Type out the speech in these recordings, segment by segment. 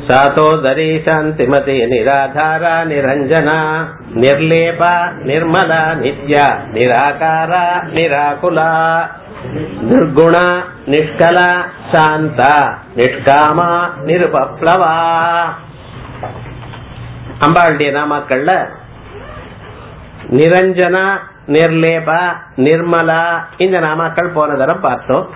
सातोदरी शान्तिमती निराधारा निरञ्जना निर्लेपा निर्मला नित्या निराकारा निराकुला निर्गुणा निष्कला शान्ता நிஷ்காமா நிருபப்ளவா அம்பாளுடைய நாமாக்கள்ல நிரஞ்சனா நிர்லேபா நிர்மலா இந்த நாமாக்கள் போன தரம் பார்த்தோம்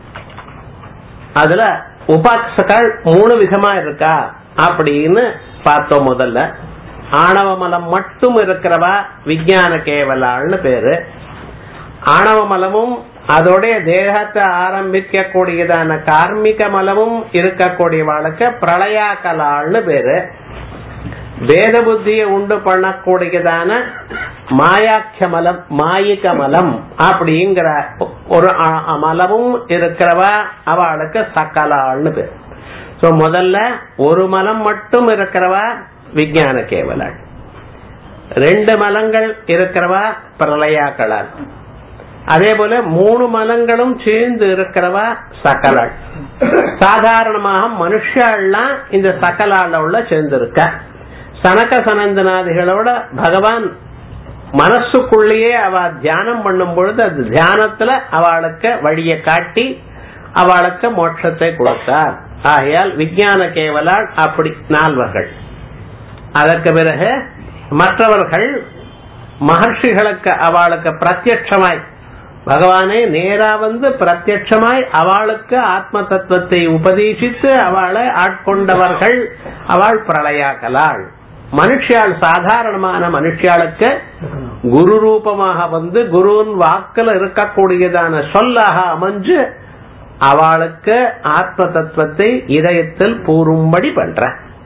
அதுல உபாசகள் மூணு விதமா இருக்கா அப்படின்னு பார்த்தோம் முதல்ல ஆணவ மலம் மட்டும் இருக்கிறவா விஞ்ஞான கேவலாள்னு பேரு ஆணவ மலமும் அதோடைய தேகத்தை ஆரம்பிக்க கூடியதான கார்மிக மலமும் இருக்கக்கூடியவாளுக்கு பிரளயாக்கலாள்னு பேரு வேத புத்தியை உண்டு பண்ணக்கூடியதான மாயாக்கிய மலம் மாயிக மலம் அப்படிங்கிற ஒரு மலமும் இருக்கிறவா அவளுக்கு சக்கலாள்னு பேர் சோ முதல்ல ஒரு மலம் மட்டும் இருக்கிறவா விஞ்ஞான கேவலாள் ரெண்டு மலங்கள் இருக்கிறவா பிரளயாக்களால் அதே போல மூணு மலங்களும் சேர்ந்து இருக்கிறவா சக்கலாள் சாதாரணமாக மனுஷாள்லாம் இந்த சக்கலால உள்ள சேர்ந்து இருக்க சனக சனந்தனாதிகளோட பகவான் மனசுக்குள்ளேயே அவ தியானம் பண்ணும் பொழுது அது தியானத்துல அவளுக்கு வழியை காட்டி அவளுக்கு மோட்சத்தை கொடுத்தார் ஆகையால் விஞ்ஞான கேவலால் அப்படி நால்வர்கள் அதற்கு பிறகு மற்றவர்கள் மகர்ஷிகளுக்கு அவளுக்கு பிரத்யட்சமாய் பகவானே நேரா வந்து பிரத்யட்சமாய் அவளுக்கு ஆத்ம தத்துவத்தை உபதேசித்து அவளை ஆட்கொண்டவர்கள் அவள் பிரளயாக்கலாள் மனுஷியாள் சாதாரணமான மனுஷியாளுக்கு குரு ரூபமாக வந்து குருவின் வாக்குல இருக்கக்கூடியதான சொல்லாக அமைஞ்சு அவளுக்கு ஆத்ம தத்துவத்தை இதயத்தில் பூரும்படி பண்ற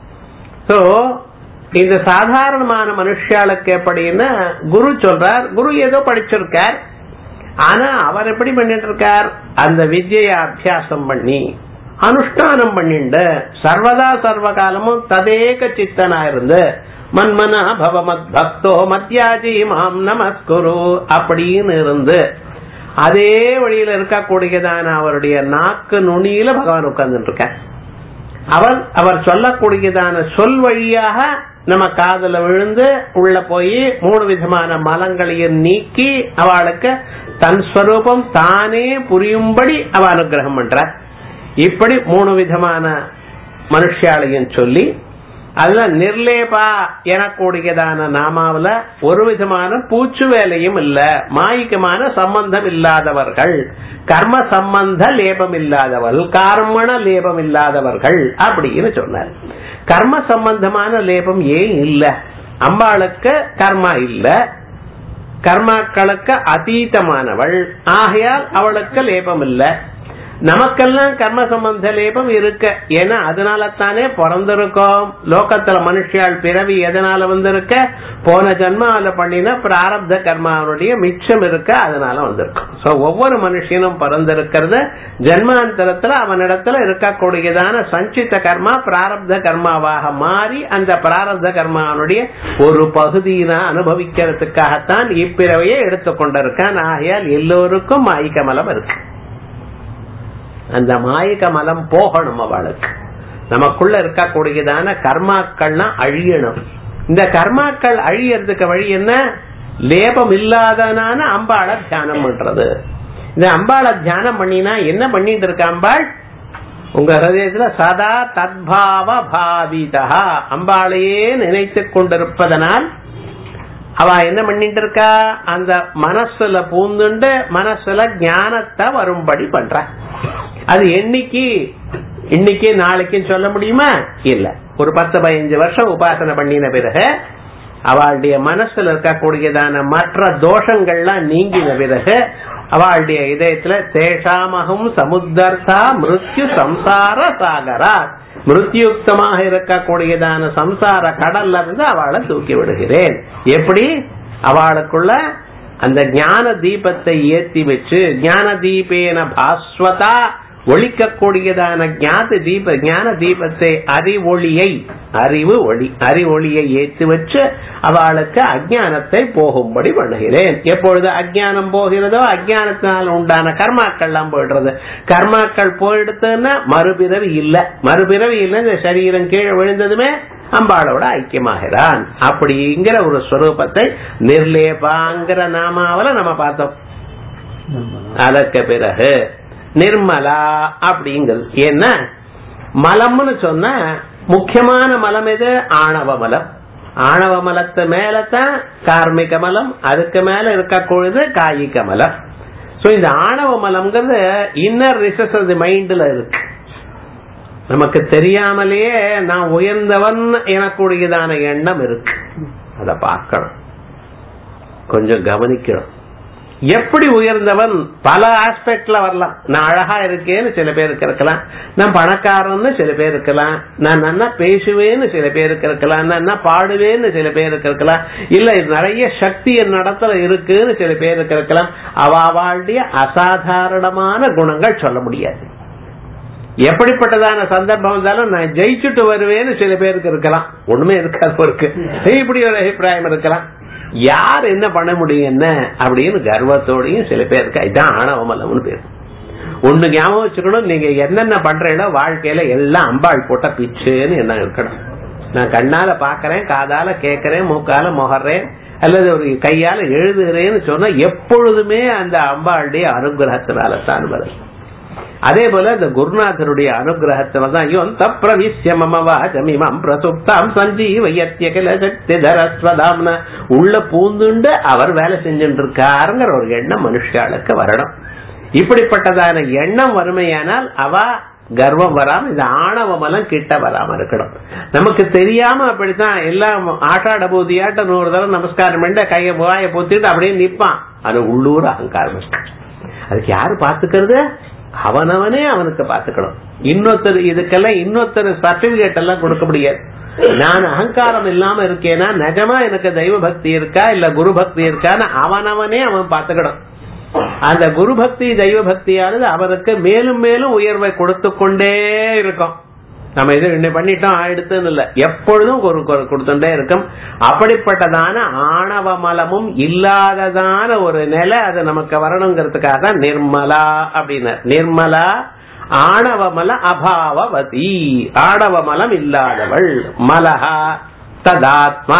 சோ இந்த சாதாரணமான மனுஷியாளுக்கு எப்படின்னா குரு சொல்றார் குரு ஏதோ படிச்சிருக்கார் ஆனா அவர் எப்படி பண்ணிட்டு இருக்கார் அந்த வித்யை அபியாசம் பண்ணி அனுஷ்டானம் பண்ணிண்டு சர்வதா சர்வ காலமும் ததேக சித்தனா இருந்து மன்மனா பவமத் பக்தோ மத்தியாஜி மாம் நமஸ்குரு அப்படின்னு இருந்து அதே வழியில இருக்கக்கூடியதான அவருடைய நாக்கு நுனியில பகவான் உட்கார்ந்துட்டு இருக்க அவர் அவர் சொல்லக்கூடியதான சொல் வழியாக நம்ம காதல விழுந்து உள்ள போய் மூணு விதமான மலங்களையும் நீக்கி அவளுக்கு தன் ஸ்வரூபம் தானே புரியும்படி அவ அனுகிரகம் பண்ற இப்படி மூணு விதமான மனுஷாலையும் சொல்லி அதுல நிர்லேபா எனக்கூடியதான நாமாவில ஒரு விதமான பூச்சு வேலையும் இல்ல மாயிக்கமான சம்பந்தம் இல்லாதவர்கள் கர்ம சம்பந்த லேபம் இல்லாதவர்கள் கர்மண லேபம் இல்லாதவர்கள் அப்படின்னு சொன்னார் கர்ம சம்பந்தமான லேபம் ஏன் இல்ல அம்பாளுக்கு கர்மா இல்ல கர்மாக்களுக்கு அதீதமானவள் ஆகையால் அவளுக்கு லேபம் இல்ல நமக்கெல்லாம் கர்ம சம்பந்த லேபம் இருக்க ஏன்னா அதனால தானே பிறந்திருக்கோம் லோகத்துல மனுஷியால் பிறவி எதனால வந்திருக்க போன ஜென்மாவில பண்ணின பிராரப்த கர்மாவுடைய மிச்சம் இருக்க அதனால வந்திருக்கும் சோ ஒவ்வொரு மனுஷனும் பிறந்திருக்கிறது ஜென்மாந்தரத்துல அவனிடத்துல இருக்கக்கூடியதான சஞ்சித்த கர்மா பிராரப்த கர்மாவாக மாறி அந்த பிராரப்த கர்மாவுடைய ஒரு பகுதியின அனுபவிக்கிறதுக்காகத்தான் இப்பிறவையை எடுத்துக்கொண்டிருக்கான் ஆகையால் எல்லோருக்கும் மாயிக்கமலம் இருக்கு அந்த மாயிக மலம் போகணும் அவளுக்கு நமக்குள்ள இருக்கக்கூடியதான கர்மாக்கள்னா அழியணும் இந்த கர்மாக்கள் அழியறதுக்கு வழி என்ன லேபம் இல்லாதனான அம்பாளை தியானம் பண்றது இந்த அம்பாளை தியானம் பண்ணினா என்ன பண்ணிட்டு இருக்க அம்பாள் உங்க ஹதயத்துல சதா தத்பாவ பாவிதா அம்பாளையே நினைத்து கொண்டிருப்பதனால் அவ என்ன பண்ணிட்டு இருக்கா அந்த மனசுல பூந்துண்டு மனசுல ஞானத்தை வரும்படி பண்ற அது என்னைக்கு இன்னைக்கு நாளைக்கு சொல்ல முடியுமா இல்ல ஒரு பத்து பதினஞ்சு வருஷம் உபாசனை பண்ணின பிறகு அவளுடைய மனசுல இருக்கக்கூடியதான மற்ற தோஷங்கள்லாம் நீங்கின பிறகு அவளுடைய இதயத்துல தேஷாமகம் சமுத்தர்த்தா மிருத்யு சம்சார சாகரா மிருத்யுக்தமாக இருக்கக்கூடியதான சம்சார கடல்ல இருந்து அவளை தூக்கி விடுகிறேன் எப்படி அவளுக்குள்ள அந்த ஞான தீபத்தை ஏத்தி வச்சு ஞான தீபேன பாஸ்வதா ஒழிக்கக்கூடியதான ஞான தீப ஞான தீபத்தை அறிவொளியை அறிவு ஒளி அறிவொளியை ஏற்றி வச்சு அவளுக்கு அஜானத்தை போகும்படி பண்ணுகிறேன் எப்பொழுது அஜானம் போகிறதோ அஜானத்தினால் உண்டான கர்மாக்கள் எல்லாம் போயிடுறது கர்மாக்கள் போயிடுத்துன்னா மறுபிறவி இல்ல மறுபிறவி இல்ல இந்த சரீரம் கீழே விழுந்ததுமே அம்பாளோட ஐக்கியமாகிறான் அப்படிங்கிற ஒரு ஸ்வரூபத்தை நிர்லேபாங்கிற நாமாவில நம்ம பார்த்தோம் அதற்கு பிறகு நிர்மலா அப்படிங்கிறது என்ன மலம்னு சொன்ன முக்கியமான மலம் எது ஆணவ மலம் ஆணவ மலத்து மேலதான் கார்மிக மலம் அதுக்கு மேல இருக்கக்கூடியது காயிக மலம் சோ இந்த ஆணவ மலம்ங்கிறது இன்னர் ரிசஸ் மைண்ட்ல இருக்கு நமக்கு தெரியாமலேயே நான் உயர்ந்தவன் எனக்கூடியதான எண்ணம் இருக்கு அத பார்க்கணும் கொஞ்சம் கவனிக்கணும் எப்படி உயர்ந்தவன் பல ஆஸ்பெக்ட்ல வரலாம் நான் அழகா இருக்கேன்னு சில பேருக்கு இருக்கலாம் நான் பணக்காரன்னு சில பேர் இருக்கலாம் நான் நல்லா பேசுவேன்னு சில பேருக்கு இருக்கலாம் நான் நல்லா பாடுவேன்னு சில பேருக்கு இருக்கலாம் இல்ல நிறைய சக்தி என் நடத்தல இருக்குன்னு சில பேருக்கு இருக்கலாம் அவாவாளுடைய அசாதாரணமான குணங்கள் சொல்ல முடியாது எப்படிப்பட்டதான சந்தர்ப்பம் இருந்தாலும் நான் ஜெயிச்சுட்டு வருவேன்னு சில பேருக்கு இருக்கலாம் ஒண்ணுமே இருக்காது இருக்கு இப்படி ஒரு அபிப்பிராயம் இருக்கலாம் யார் என்ன பண்ண முடியும் என்ன அப்படின்னு கர்வத்தோடையும் சில பேருக்கு இதான் ஆணவமலம்னு பேர் ஒண்ணு ஞாபகம் வச்சுக்கணும் நீங்க என்னென்ன பண்றீங்களோ வாழ்க்கையில எல்லாம் அம்பாள் போட்ட பிச்சுன்னு என்ன இருக்கணும் நான் கண்ணால பாக்குறேன் காதால கேட்கறேன் மூக்கால முகர்றேன் அல்லது ஒரு கையால எழுதுகிறேன்னு சொன்னா எப்பொழுதுமே அந்த அம்பாளுடைய அனுகிரகத்தினால தான் வரும் அதே போல இந்த குருநாதருடைய அனுகிரகத்துல தான் யோந்த பிரவிசிய மம வாஜமிமம் பிரசுப்தாம் சஞ்சீவயத்திய கில சக்தி தரஸ்வதாம்ன உள்ள பூந்துண்டு அவர் வேலை செஞ்சுட்டு இருக்காருங்கிற ஒரு எண்ணம் மனுஷாளுக்கு வரணும் இப்படிப்பட்டதான எண்ணம் வறுமையானால் அவ கர்வம் வராம இந்த ஆணவ மலம் கிட்ட வராம இருக்கணும் நமக்கு தெரியாம அப்படித்தான் எல்லாம் ஆட்டாட போதியாட்ட நூறு தடவை நமஸ்காரம் பண்ணி கைய வாய பொத்திட்டு அப்படியே நிப்பான் அது உள்ளூர் அகங்காரம் இருக்கு அதுக்கு யாரு பாத்துக்கிறது அவனவனே அவனுக்கு பாத்துக்கணும் இன்னொருத்தர் இதுக்கெல்லாம் இன்னொருத்தர் சர்டிபிகேட் எல்லாம் கொடுக்க முடியாது நான் அகங்காரம் இல்லாம இருக்கேனா நிஜமா எனக்கு தெய்வ பக்தி இருக்கா இல்ல குரு பக்தி இருக்கான்னு அவனவனே அவன் பாத்துக்கணும் அந்த குரு பக்தி தெய்வ பக்தியானது அவனுக்கு மேலும் மேலும் உயர்வை கொடுத்து கொண்டே இருக்கும் நம்ம இது என்ன பண்ணிட்டோம் ஆயிடுத்துன்னு இல்ல எப்பொழுதும் ஒரு கொடுத்துட்டே இருக்கும் அப்படிப்பட்டதான ஆணவ மலமும் இல்லாததான ஒரு நிலை அது நமக்கு வரணுங்கிறதுக்காக தான் நிர்மலா அப்படின்னு நிர்மலா ஆணவமல அபாவவதி ஆணவமலம் இல்லாதவள் மலஹா ததாத்மா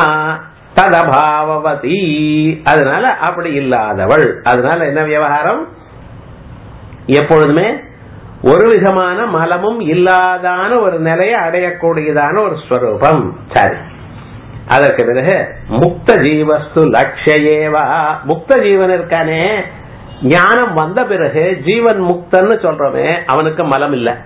ததபாவவதி அதனால அப்படி இல்லாதவள் அதனால என்ன விவகாரம் எப்பொழுதுமே ஒரு விதமான மலமும் இல்லாதான ஒரு நிலையை அடையக்கூடியதான ஒரு ஸ்வரூபம் சரி அதற்கு பிறகு முக்த ஜீவஸ்து லட்சியேவா முக்த ஜீவன் இருக்கானே ஞானம் வந்த பிறகு ஜீவன் முக்தன்னு சொல்றோமே அவனுக்கு மலம் இல்ல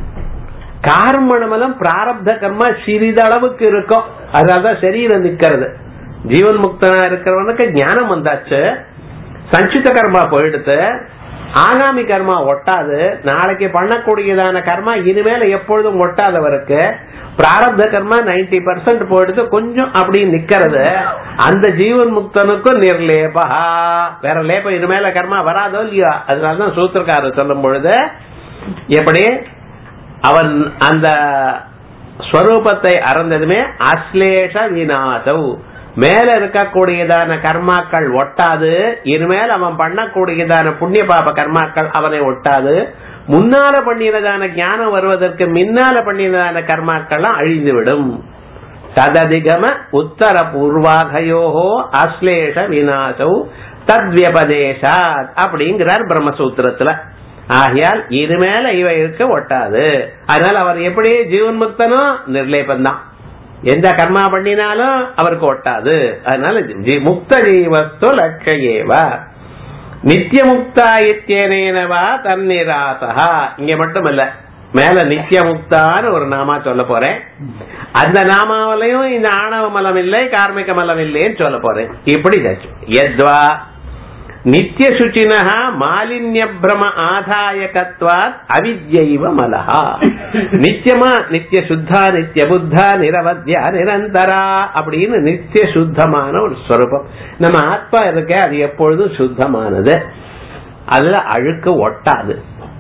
கார்மண மலம் பிராரப்த கர்மா சிறிதளவுக்கு இருக்கும் அதனாலதான் சரீரம் நிக்கிறது ஜீவன் முக்தனா இருக்கிறவனுக்கு ஞானம் வந்தாச்சு சஞ்சித கர்மா போயிடுத்து ஆகாமி கர்மா ஒட்டாது நாளைக்கு பண்ணக்கூடியதான கர்மா இனிமேல எப்பொழுதும் ஒட்டாதவருக்கு பிராரப்த கர்மா நைன்டி பர்சன்ட் போயிடுது கொஞ்சம் அப்படி நிக்கிறது அந்த ஜீவன் முக்தனுக்கும் நிர்லேபா வேற லேபம் இனிமேல கர்மா வராதோ இல்லையா அதனாலதான் சூத்திரக்காரர் சொல்லும் பொழுது எப்படி அவன் அந்த ஸ்வரூபத்தை அறந்ததுமே அஸ்லேஷ விநாசவ் மேல இருக்கக்கூடியதான கர்மாக்கள் ஒட்டாது இனிமேல் அவன் பண்ணக்கூடியதான புண்ணிய பாப கர்மாக்கள் அவனை ஒட்டாது முன்னால பண்ணினதான ஞானம் வருவதற்கு முன்னால பண்ணினதான கர்மாக்கள்லாம் அழிந்துவிடும் தததிகம உத்தர பூர்வாகயோகோ அஸ்லேஷ விநாசௌ தத்வியபதேசாத் அப்படிங்கிறார் பிரம்மசூத்திரத்துல ஆகையால் இனிமேல இவைக்கு ஒட்டாது அதனால அவர் எப்படி ஜீவன் முக்தனோ நிர்லேபந்தான் எந்த கர்மா பண்ணினாலும் அவருக்கு ஒட்டாது அதனால முக்த ஜீவஸ்து லட்சயேவா நித்திய முக்தா இத்தியனேனவா தன்னிராசா இங்க மட்டும் இல்ல மேல நித்திய முக்தான்னு ஒரு நாமா சொல்ல போறேன் அந்த நாமாவிலையும் இந்த ஆணவ மலம் இல்லை கார்மிக மலம் இல்லைன்னு சொல்ல போறேன் இப்படி எத்வா நித்திய சுச்சினா மாலின்ய பிரம ஆதாயகத்வாத் அவித்யைவ மலஹா நித்தியமா நித்திய சுத்தா நித்திய புத்தா நிரவத்யா நிரந்தரா அப்படின்னு நித்திய சுத்தமான ஒரு ஸ்வரூபம் நம்ம ஆத்மா இருக்க அது எப்பொழுதும் சுத்தமானது அதுல அழுக்கு ஒட்டாது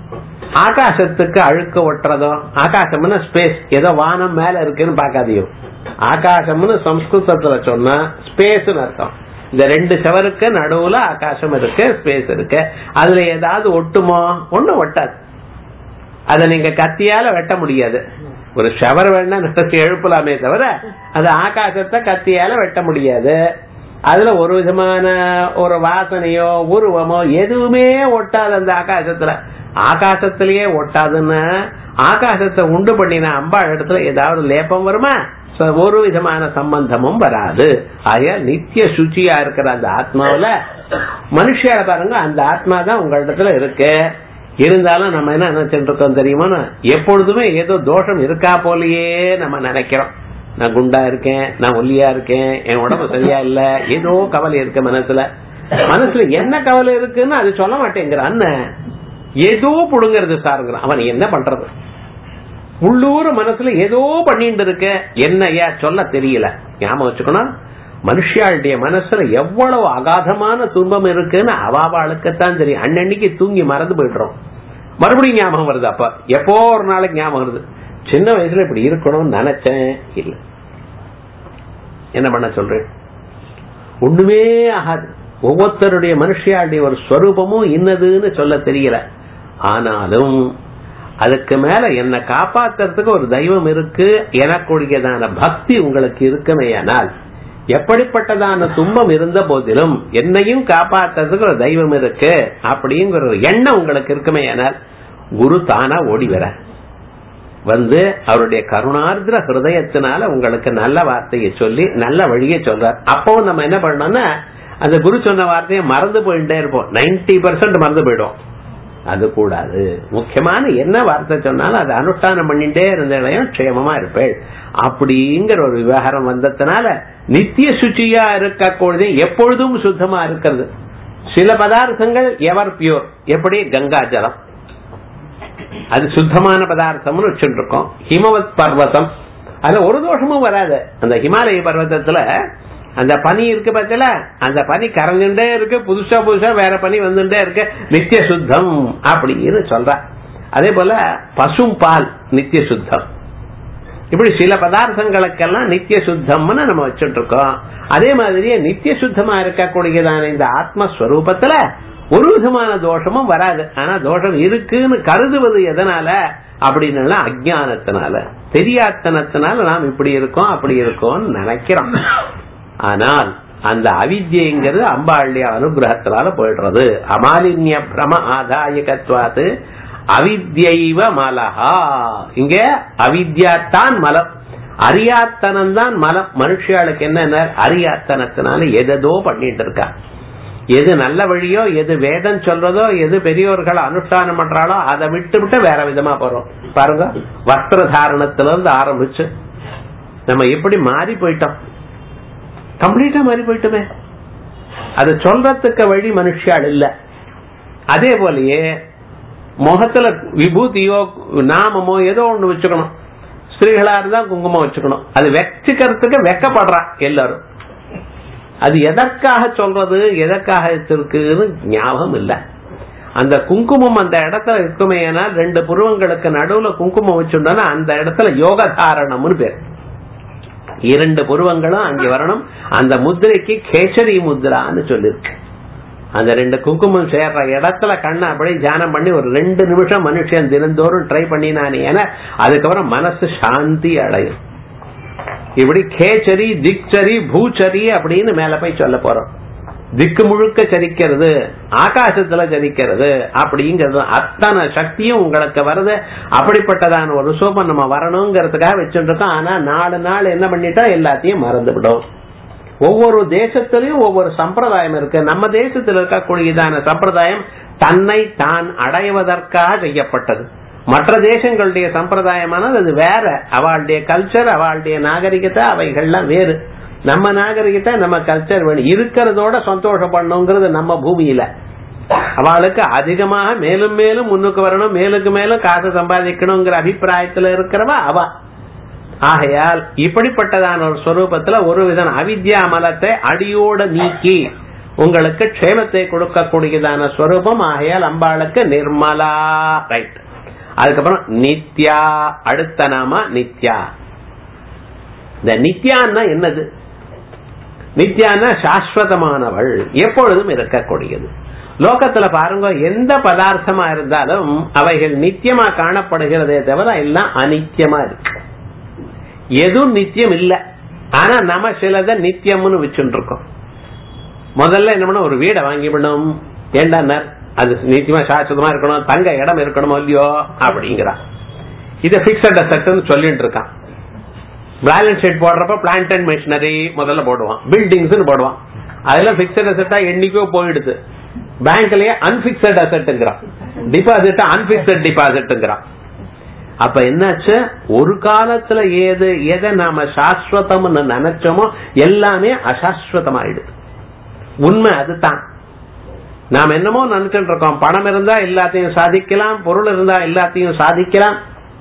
ஆகாசத்துக்கு அழுக்க ஒட்டுறதோ ஆகாசம்னு ஸ்பேஸ் ஏதோ வானம் மேல இருக்குன்னு பாக்காதியோ ஆகாசம்னு சம்ஸ்கிருதத்துல சொன்னா ஸ்பேஸ் அர்த்தம் இந்த ரெண்டு செவருக்கு நடுவுல ஆகாசம் இருக்கு ஸ்பேஸ் இருக்கு அதுல ஏதாவது ஒட்டுமோ ஒண்ணும் ஒட்டாது அதை நீங்க கத்தியால வெட்ட முடியாது ஒரு ஷவர் வேணா நடத்தி எழுப்பலாமே தவிர அது ஆகாசத்தை கத்தியால வெட்ட முடியாது அதுல ஒரு விதமான ஒரு வாசனையோ உருவமோ எதுவுமே ஒட்டாது அந்த ஆகாசத்துல ஆகாசத்திலேயே ஒட்டாதுன்னா ஆகாசத்தை உண்டு பண்ணின அம்பாள் இடத்துல ஏதாவது லேப்பம் வருமா So, ஒரு விதமான சம்பந்தமும் வராது ஆகையால் நித்திய சுச்சியா இருக்கிற அந்த ஆத்மாவில மனுஷியால பாருங்க அந்த ஆத்மா தான் உங்க இடத்துல இருக்கு இருந்தாலும் நம்ம என்ன நினைச்சிட்டு இருக்கோம் தெரியுமா எப்பொழுதுமே ஏதோ தோஷம் இருக்கா போலயே நம்ம நினைக்கிறோம் நான் குண்டா இருக்கேன் நான் ஒல்லியா இருக்கேன் என் உடம்பு சரியா இல்ல ஏதோ கவலை இருக்கு மனசுல மனசுல என்ன கவலை இருக்குன்னு அது சொல்ல மாட்டேங்கிறான் ஏதோ புடுங்கிறது சாருங்கிறான் அவன் என்ன பண்றது உள்ளூர் மனசுல ஏதோ பண்ணிட்டு இருக்க என்ன ஏன் சொல்ல தெரியல ஞாபகம் வச்சுக்கணும் மனுஷாளுடைய மனசுல எவ்வளவு அகாதமான துன்பம் இருக்குன்னு அவாவாளுக்குத்தான் தெரியும் அன்னன்னைக்கு தூங்கி மறந்து போயிடுறோம் மறுபடியும் ஞாபகம் வருது அப்ப எப்போ ஒரு நாளைக்கு ஞாபகம் வருது சின்ன வயசுல இப்படி இருக்கணும்னு நினைச்சேன் இல்ல என்ன பண்ண சொல்றேன் ஒண்ணுமே ஆகாது ஒவ்வொருத்தருடைய மனுஷியாளுடைய ஒரு ஸ்வரூபமும் இன்னதுன்னு சொல்ல தெரியல ஆனாலும் அதுக்கு மேல என்னை காப்பாத்துறதுக்கு ஒரு தெய்வம் இருக்கு எனக்குரியதான பக்தி உங்களுக்கு இருக்குமேயானால் எப்படிப்பட்டதான துன்பம் இருந்த போதிலும் என்னையும் காப்பாத்துறதுக்கு ஒரு தெய்வம் இருக்கு அப்படிங்கிற ஒரு எண்ணம் உங்களுக்கு இருக்குமேயானால் குரு தானா ஓடி வர வந்து அவருடைய கருணார்திர ஹிருதயத்தினால உங்களுக்கு நல்ல வார்த்தையை சொல்லி நல்ல வழியை சொல்றார் அப்பவும் நம்ம என்ன பண்ணோம்னா அந்த குரு சொன்ன வார்த்தையை மறந்து போயிட்டே இருப்போம் நைன்டி பர்சன்ட் மறந்து போயிடும் அது கூடாது முக்கியமான என்ன வார்த்தை சொன்னாலும் அதை அனுஷ்டானம் பண்ணிட்டே இருந்ததையும் க்ஷேமமா இருப்பேள் அப்படிங்கிற ஒரு விவகாரம் வந்ததுனால நித்திய சுச்சியா இருக்கக்கூடியது எப்பொழுதும் சுத்தமா இருக்கிறது சில பதார்த்தங்கள் எவர் பியூர் எப்படி கங்கா ஜலம் அது சுத்தமான பதார்த்தம்னு வச்சுட்டு இருக்கோம் ஹிமவத் பர்வதம் அதுல ஒரு தோஷமும் வராது அந்த ஹிமாலய பர்வதத்துல அந்த பனி இருக்கு பார்த்தல அந்த பனி கரைஞ்சுட்டே இருக்கு புதுசா புதுசா வேற பனி வந்துட்டே இருக்கு நித்திய சுத்தம் அப்படின்னு சொல்ற அதே போல பசும் பால் நித்திய சுத்தம் இப்படி சில பதார்த்தங்களுக்கெல்லாம் நித்திய சுத்தம்னு நம்ம வச்சுட்டு இருக்கோம் அதே மாதிரியே நித்திய சுத்தமா இருக்கக்கூடியதான இந்த ஆத்மஸ்வரூபத்துல ஒரு விதமான தோஷமும் வராது ஆனா தோஷம் இருக்குன்னு கருதுவது எதனால அப்படின்னு அஜானத்தினால தெரியாத்தனத்தினால நாம் இப்படி இருக்கோம் அப்படி இருக்கோம்னு நினைக்கிறோம் ஆனால் அந்த அவித்யங்கிறது அம்பாளுடைய அனுகிரகத்தினால போயிடுறது அமாலின்ய பிரம ஆதாயகத்வாத்து அவித்யைவ மலஹா இங்க அவித்யாத்தான் மலம் அறியாத்தனம் தான் மலம் மனுஷியாளுக்கு என்ன அறியாத்தனத்தினால எதோ பண்ணிட்டு இருக்கா எது நல்ல வழியோ எது வேதம் சொல்றதோ எது பெரியோர்கள் அனுஷ்டானம் பண்றாலோ அதை விட்டு விட்டு வேற விதமா போறோம் பாருங்க வஸ்திர தாரணத்துல இருந்து ஆரம்பிச்சு நம்ம எப்படி மாறி போயிட்டோம் கம்ப்ளீட்டா மாறி போயிட்டுமே அது சொல்றதுக்கு வழி மனுஷால் இல்ல அதே போலயே முகத்துல விபூதியோ நாமமோ ஏதோ ஒண்ணு வச்சுக்கணும் ஸ்திரீகளா இருந்தா குங்குமம் வச்சுக்கணும் அது வச்சுக்கிறதுக்கு வெக்கப்படுறா எல்லாரும் அது எதற்காக சொல்றது எதற்காக இருக்குன்னு ஞாபகம் இல்ல அந்த குங்குமம் அந்த இடத்துல இருக்குமே ரெண்டு புருவங்களுக்கு நடுவுல குங்குமம் வச்சுட்டோம்னா அந்த இடத்துல யோக தாரணம்னு பேர் இரண்டு புருவங்களும் அங்கே வரணும் அந்த முத்திரைக்கு கேசரி முத்ரான்னு சொல்லிருக்கு அந்த ரெண்டு குங்குமம் சேர்ற இடத்துல கண்ணை அப்படியே தியானம் பண்ணி ஒரு ரெண்டு நிமிஷம் மனுஷன் தினந்தோறும் ட்ரை பண்ணினானே ஏன்னா அதுக்கப்புறம் மனசு சாந்தி அடையும் இப்படி கேச்சரி திக்சரி பூச்சரி அப்படின்னு மேல போய் சொல்ல போறோம் திக்கு முழுக்க சரிக்கிறது ஆகாசத்துல சரிக்கிறது அப்படிங்கிறது அத்தனை சக்தியும் உங்களுக்கு வருது அப்படிப்பட்டதான ஒரு சோபம் நம்ம வரணுங்கிறதுக்காக வச்சுட்டு இருக்கோம் ஆனா நாலு நாள் என்ன பண்ணிட்டா எல்லாத்தையும் மறந்து விடும் ஒவ்வொரு தேசத்திலையும் ஒவ்வொரு சம்பிரதாயம் இருக்கு நம்ம தேசத்தில் இருக்கக்கூடியதான சம்பிரதாயம் தன்னை தான் அடைவதற்காக செய்யப்பட்டது மற்ற தேசங்களுடைய சம்பிரதாயமானது அது வேற அவளுடைய கல்ச்சர் அவளுடைய நாகரிகத்தை அவைகள்லாம் வேறு நம்ம நாகரிகத்தை நம்ம கல்ச்சர் வேணும் இருக்கிறதோட சந்தோஷம் பண்ணுங்கிறது நம்ம பூமியில அவளுக்கு அதிகமாக மேலும் மேலும் முன்னுக்கு வரணும் மேலுக்கு மேலும் காசு சம்பாதிக்கணுங்கிற அபிப்பிராயத்துல இருக்கிறவா அவ ஆகையால் இப்படிப்பட்டதான ஒரு ஸ்வரூபத்துல ஒரு விதம் அவித்யா மலத்தை அடியோட நீக்கி உங்களுக்கு க்ஷேமத்தை கொடுக்கக்கூடியதான ஸ்வரூபம் ஆகையால் அம்பாளுக்கு நிர்மலா ரைட் அதுக்கப்புறம் நித்யா அடுத்த நாம நித்யா இந்த நித்யான்னா என்னது நித்யான்னா சாஸ்வதமானவள் எப்பொழுதும் இருக்கக்கூடியது லோகத்துல பாருங்க எந்த பதார்த்தமா இருந்தாலும் அவைகள் நித்தியமா காணப்படுகிறதே தவிர எல்லாம் அனித்தியமா இருக்கு எதுவும் நித்தியம் இல்ல ஆனா நம்ம சிலத நித்தியம்னு வச்சுட்டு இருக்கோம் முதல்ல என்ன பண்ண ஒரு வீடை வாங்கிவிடணும் ஏண்டா அது நிச்சயமா சாஸ்வதமா இருக்கணும் தங்க இடம் இருக்கணுமோ இல்லையோ அப்படிங்கிறான் இதை பிக்சட் அசட்னு சொல்லிட்டு இருக்கான் பேலன்ஸ் ஷீட் போடுறப்ப பிளான்ட் அண்ட் மிஷினரி முதல்ல போடுவான் பில்டிங்ஸ் போடுவான் அதெல்லாம் பிக்சட் அசெட்டா என்னைக்கோ போயிடுது பேங்க்லயே அன்பிக்சட் அசெட்டுங்கிறான் டிபாசிட் அன்பிக்சட் டிபாசிட்ங்கிறான் அப்ப என்னாச்சு ஒரு காலத்துல ஏது எதை நாம சாஸ்வதம்னு நினைச்சோமோ எல்லாமே அசாஸ்வதமாயிடுது உண்மை அதுதான் நாம் என்னமோ நினைச்சுட்டு இருக்கோம் பணம் இருந்தா எல்லாத்தையும் சாதிக்கலாம் பொருள் இருந்தா எல்லாத்தையும் சாதிக்கலாம்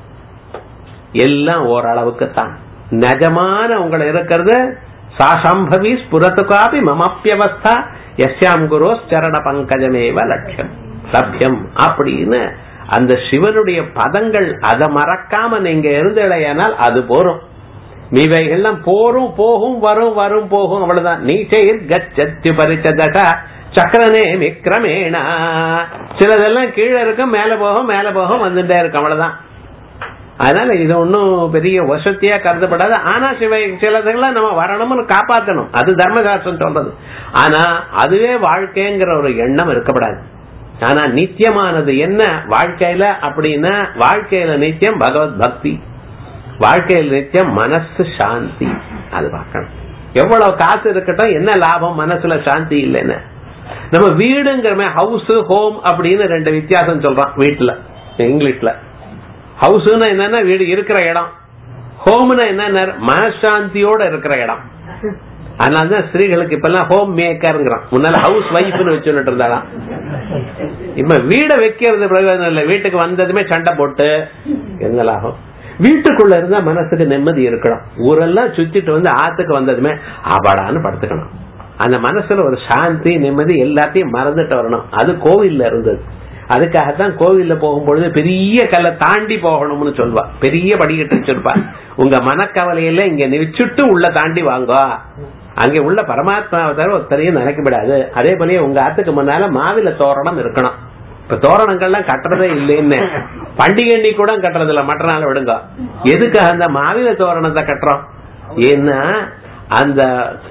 எல்லாம் ஓரளவுக்கு தான் நிஜமான உங்களை இருக்கிறது சாசம்பவி ஸ்புரத்துக்காபி மமப்பியவஸ்தா எஸ்யாம் குரு சரண பங்கஜமேவ லட்சியம் லட்சியம் அப்படின்னு அந்த சிவனுடைய பதங்கள் அதை மறக்காம நீங்க இருந்தடையானால் அது போரும் மீவைகள்லாம் போரும் போகும் வரும் வரும் போகும் அவ்வளவுதான் நீச்சையில் கச்சத்து பரிச்சதா சக்கரனே விக்ரமேனா சிலதெல்லாம் கீழே இருக்கும் மேல போகும் மேல போகும் வந்துட்டே இருக்கும் அவ்வளவுதான் அதனால இது ஒன்னும் பெரிய வசதியா கருதப்படாது ஆனா சிவை சிலதெல்லாம் நம்ம வரணும்னு காப்பாற்றணும் அது தர்மசாஸ்திரம் சொல்றது ஆனா அதுவே வாழ்க்கைங்கிற ஒரு எண்ணம் இருக்கப்படாது ஆனா நித்தியமானது என்ன வாழ்க்கையில அப்படின்னா வாழ்க்கையில நித்தியம் பகவத் பக்தி வாழ்க்கையில் நித்தியம் மனசு சாந்தி அது பார்க்கணும் எவ்வளவு காசு இருக்கட்டும் என்ன லாபம் மனசுல சாந்தி இல்லைன்னு நம்ம வீடுங்கிற ஹவுஸ் ஹோம் அப்படின்னு ரெண்டு வித்தியாசம் சொல்றோம் வீட்டுல இங்கிலீஷ்ல ஹவுஸ்னா என்னன்னா வீடு இருக்கிற இடம் ஹோம்னா என்ன மனசாந்தியோட இருக்கிற இடம் அதனாலதான் ஸ்திரீகளுக்கு இப்ப எல்லாம் ஹோம் மேக்கர்ங்கிறான் முன்னால ஹவுஸ் ஒய்ஃப்னு வச்சுட்டு இருந்தாலாம் இப்ப வீட வைக்கிறது பிரயோஜனம் இல்ல வீட்டுக்கு வந்ததுமே சண்டை போட்டு என்ன லாபம் வீட்டுக்குள்ள இருந்தா மனசுக்கு நிம்மதி இருக்கணும் ஊரெல்லாம் சுத்திட்டு வந்து ஆத்துக்கு வந்ததுமே அபாடான்னு படுத்துக்கணும் அந்த மனசுல ஒரு சாந்தி நிம்மதி எல்லாத்தையும் மறந்துட்டு வரணும் அது கோவில்ல இருந்தது அதுக்காகத்தான் கோவில்ல போகும்பொழுது பெரிய கல்லை தாண்டி போகணும்னு சொல்வா பெரிய படிக்கட்டு வச்சிருப்பா உங்க மனக்கவலையில இங்க நிச்சுட்டு உள்ள தாண்டி வாங்க அங்க உள்ள பரமாத்மாவை தவிர ஒருத்தரையும் நினைக்க விடாது அதே போலயே உங்க ஆத்துக்கு முன்னால மாவில தோரணம் இருக்கணும் இப்ப தோரணங்கள்லாம் கட்டுறதே இல்லைன்னு பண்டிகை கூட கட்டுறது இல்ல மற்ற நாள் விடுங்க எதுக்காக அந்த மாவில தோரணத்தை கட்டுறோம் ஏன்னா அந்த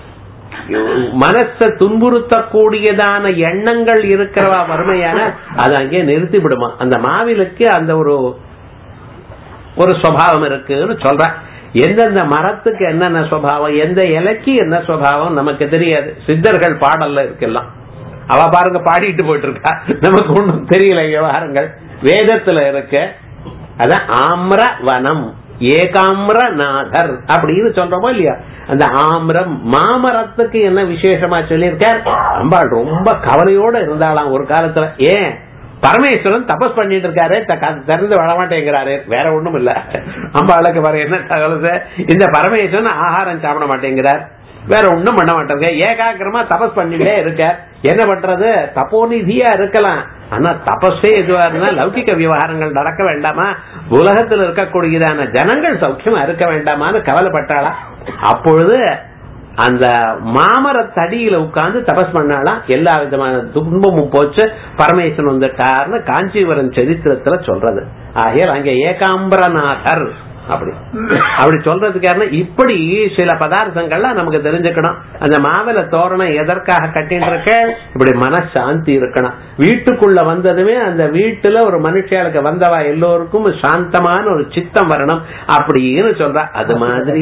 மனச துன்புறுத்தக்கூடியதான எண்ணங்கள் இருக்கிறவா வறுமையான அது அங்கே நிறுத்தி விடுமா அந்த மாவிலுக்கு அந்த ஒரு ஒரு சுவாவம் இருக்குன்னு சொல்ற எந்தெந்த மரத்துக்கு என்னென்ன சுவாவம் எந்த இலைக்கு என்ன சுவாவம் நமக்கு தெரியாது சித்தர்கள் பாடல்ல இருக்கலாம் அவ பாருங்க பாடிட்டு போயிட்டு இருக்கா நமக்கு ஒண்ணும் தெரியல விவகாரங்கள் வேதத்துல இருக்கு அதான் ஆம்ர வனம் ஏகாம்ர நாதர் அப்படின்னு சொல்றோமோ இல்லையா அந்த ஆம்ரம் மாமரத்துக்கு என்ன விசேஷமா சொல்லியிருக்கார் அம்பாள் ரொம்ப கவலையோட இருந்தாலாம் ஒரு காலத்துல ஏன் பரமேஸ்வரன் தபஸ் பண்ணிட்டு இருக்காரு திறந்து வரமாட்டேங்கிறாரு வேற ஒண்ணும் இல்ல அம்பாளுக்கு வர என்ன தகவல் இந்த பரமேஸ்வரன் ஆகாரம் சாப்பிட மாட்டேங்கிறார் வேற ஒண்ணும் பண்ண மாட்டேங்க ஏகாகிரமா தபஸ் பண்ணிட்டே இருக்க என்ன பண்றது தப்போநிதியா இருக்கலாம் ஆனா தபஸே எதுவா இருந்தா லௌகிக விவகாரங்கள் நடக்க வேண்டாமா உலகத்தில் இருக்கக்கூடியதான ஜனங்கள் சௌக்கியமா இருக்க வேண்டாமான்னு கவலைப்பட்டாளா அப்பொழுது அந்த மாமரத்தடியில உட்கார்ந்து தபஸ் பண்ணாலாம் எல்லா விதமான துன்பமும் போச்சு பரமேஸ்வரன் வந்துட்டார்னு காஞ்சிபுரம் சரித்திரத்துல சொல்றது ஆகையால் அங்க ஏகாம்பரநாதர் அப்படி அப்படி சொல்றதுக்கு காரணம் இப்படி சில பதார்த்தங்கள்லாம் நமக்கு தெரிஞ்சுக்கணும் அந்த மாவில தோரணம் எதற்காக கட்டின்னு இருக்க இப்படி மனசாந்தி இருக்கணும் வீட்டுக்குள்ள வந்ததுமே அந்த வீட்டுல ஒரு மனுஷியாளுக்கு வந்தவா எல்லோருக்கும் சாந்தமான ஒரு சித்தம் வரணும் அப்படின்னு சொல்றா அது மாதிரி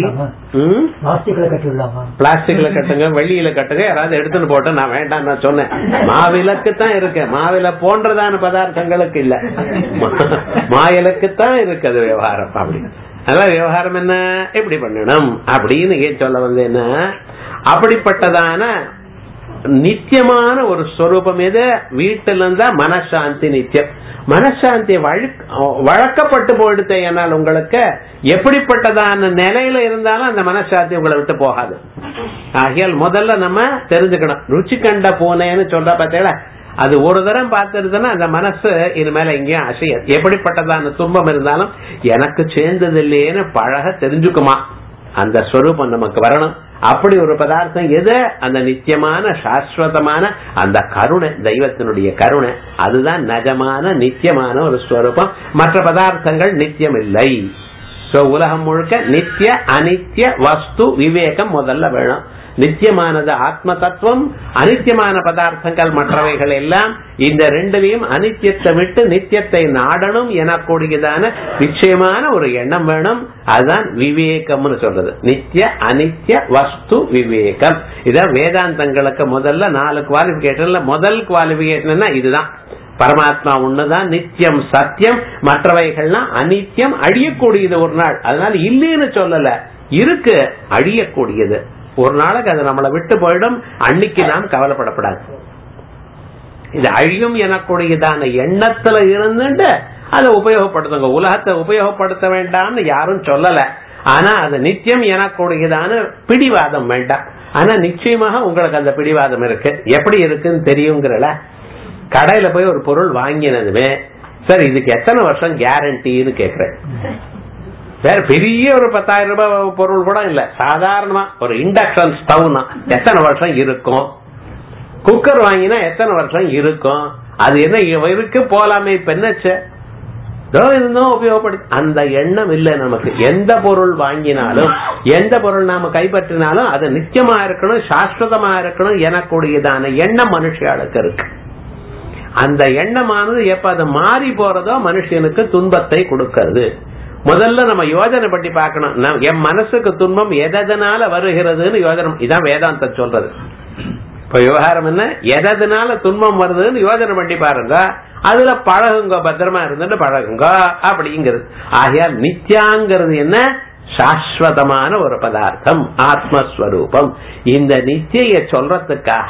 பிளாஸ்டிக்ல கட்டுங்க வெள்ளியில கட்டுங்க யாராவது எடுத்துட்டு போட்டு நான் வேண்டாம் நான் சொன்னேன் மாவிளக்கு தான் இருக்கு மாவில போன்றதான பதார்த்தங்களுக்கு இல்ல மாயிலுக்கு தான் இருக்கு அது விவகாரம் அப்படி அதான் விவகாரம் என்ன எப்படி பண்ணணும் அப்படின்னு ஏன் சொல்ல வந்து என்ன அப்படிப்பட்டதான நித்தியமான ஒரு ஸ்வரூபம் எது வீட்டில இருந்தா மனசாந்தி நித்தியம் மனசாந்தி வழக்கப்பட்டு போயிடுத்த என்னால் உங்களுக்கு எப்படிப்பட்டதான நிலையில இருந்தாலும் அந்த மனசாந்தி உங்களை விட்டு போகாது ஆகையால் முதல்ல நம்ம தெரிஞ்சுக்கணும் ருச்சி கண்ட பூனைன்னு சொல்ற பார்த்தீங்களா அது ஒரு தரம் பார்த்துருதுன்னா அந்த மனசு இது மேல எங்கேயும் அசையாது எப்படிப்பட்டதான துன்பம் இருந்தாலும் எனக்கு சேர்ந்தது இல்லையேன்னு பழக தெரிஞ்சுக்குமா அந்த ஸ்வரூபம் நமக்கு வரணும் அப்படி ஒரு பதார்த்தம் எது அந்த நித்தியமான சாஸ்வதமான அந்த கருணை தெய்வத்தினுடைய கருணை அதுதான் நஜமான நித்தியமான ஒரு ஸ்வரூபம் மற்ற பதார்த்தங்கள் நித்தியம் இல்லை சோ உலகம் முழுக்க நித்திய அனித்திய வஸ்து விவேகம் முதல்ல வேணும் நித்தியமானது ஆத்ம தத்துவம் அனித்தியமான பதார்த்தங்கள் மற்றவைகள் எல்லாம் இந்த ரெண்டுலையும் அனித்தியத்தை விட்டு நித்தியத்தை நாடணும் எனக்கூடியதான நிச்சயமான ஒரு எண்ணம் வேணும் அதுதான் விவேகம்னு சொல்றது நித்திய அனித்திய வஸ்து விவேகம் இதான் வேதாந்தங்களுக்கு முதல்ல நாலு குவாலிபிகேஷன்ல முதல் குவாலிபிகேஷன் இதுதான் பரமாத்மா ஒண்ணுதான் நித்தியம் சத்தியம் மற்றவைகள்லாம் அனித்தியம் அழியக்கூடியது ஒரு நாள் அதனால இல்லைன்னு சொல்லல இருக்கு அழியக்கூடியது ஒரு நாளைக்கு அது நம்மளை விட்டு போயிடும் அன்னைக்கு நாம் கவலைப்படப்படாது இது அழியும் எனக்கூடியதான எண்ணத்துல இருந்துட்டு அதை உபயோகப்படுத்துங்க உலகத்தை உபயோகப்படுத்த வேண்டாம்னு யாரும் சொல்லல ஆனா அது நித்தியம் எனக்கூடியதான பிடிவாதம் வேண்டாம் ஆனா நிச்சயமாக உங்களுக்கு அந்த பிடிவாதம் இருக்கு எப்படி இருக்குன்னு தெரியுங்கிறல கடையில போய் ஒரு பொருள் வாங்கினதுமே சார் இதுக்கு எத்தனை வருஷம் கேரண்டின்னு கேக்குறேன் வேற பெரிய ஒரு பத்தாயிரம் ரூபாய் பொருள் கூட இல்ல சாதாரணமா ஒரு இண்டக்ஷன் ஸ்டவ்னா எத்தனை வருஷம் இருக்கும் குக்கர் வாங்கினா எத்தனை வருஷம் இருக்கும் அது என்ன இருக்கு போலாமே இப்ப என்னச்சு இருந்தும் உபயோகப்படு அந்த எண்ணம் இல்ல நமக்கு எந்த பொருள் வாங்கினாலும் எந்த பொருள் நாம கைப்பற்றினாலும் அது நிச்சயமா இருக்கணும் சாஸ்வதமா இருக்கணும் எனக்கூடியதான எண்ணம் மனுஷியாளுக்கு இருக்கு அந்த எண்ணமானது எப்ப அது மாறி போறதோ மனுஷனுக்கு துன்பத்தை கொடுக்கிறது முதல்ல நம்ம யோஜனை பண்ணி பார்க்கணும் என் மனசுக்கு துன்பம் எதனால வருகிறதுன்னு யோஜனை இதான் வேதாந்தம் சொல்றது இப்ப விவகாரம் என்ன எதனால துன்பம் வருதுன்னு யோஜனை பண்ணி பாருங்க அதுல பழகுங்க பத்திரமா இருந்துட்டு பழகுங்க அப்படிங்கிறது ஆகையால் நித்யாங்கிறது என்ன சாஸ்வதமான ஒரு பதார்த்தம் ஆத்மஸ்வரூபம் இந்த நித்திய சொல்றதுக்காக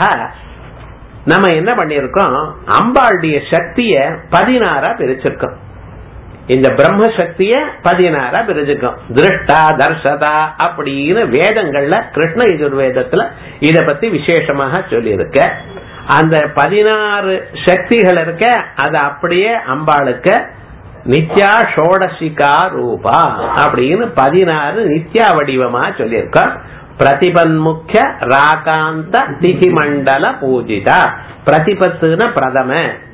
நம்ம என்ன பண்ணிருக்கோம் அம்பாளுடைய சக்திய பதினாறா பிரிச்சிருக்கோம் இந்த பிரம்ம சக்திய பதினாறா பிரிச்சுக்கும் திருஷ்டா தர்ஷதா அப்படின்னு வேதங்கள்ல கிருஷ்ண யஜுர்வேதத்துல இத பத்தி விசேஷமாக சொல்லியிருக்க அந்த பதினாறு சக்திகள் இருக்க அது அப்படியே அம்பாளுக்கு நித்யா ஷோடசிகா ரூபா அப்படின்னு பதினாறு நித்யா வடிவமா சொல்லியிருக்க பிரதிபன்முக்கிய ராகாந்த திதி மண்டல பூஜிதா பிரதிபத்துன பிரதம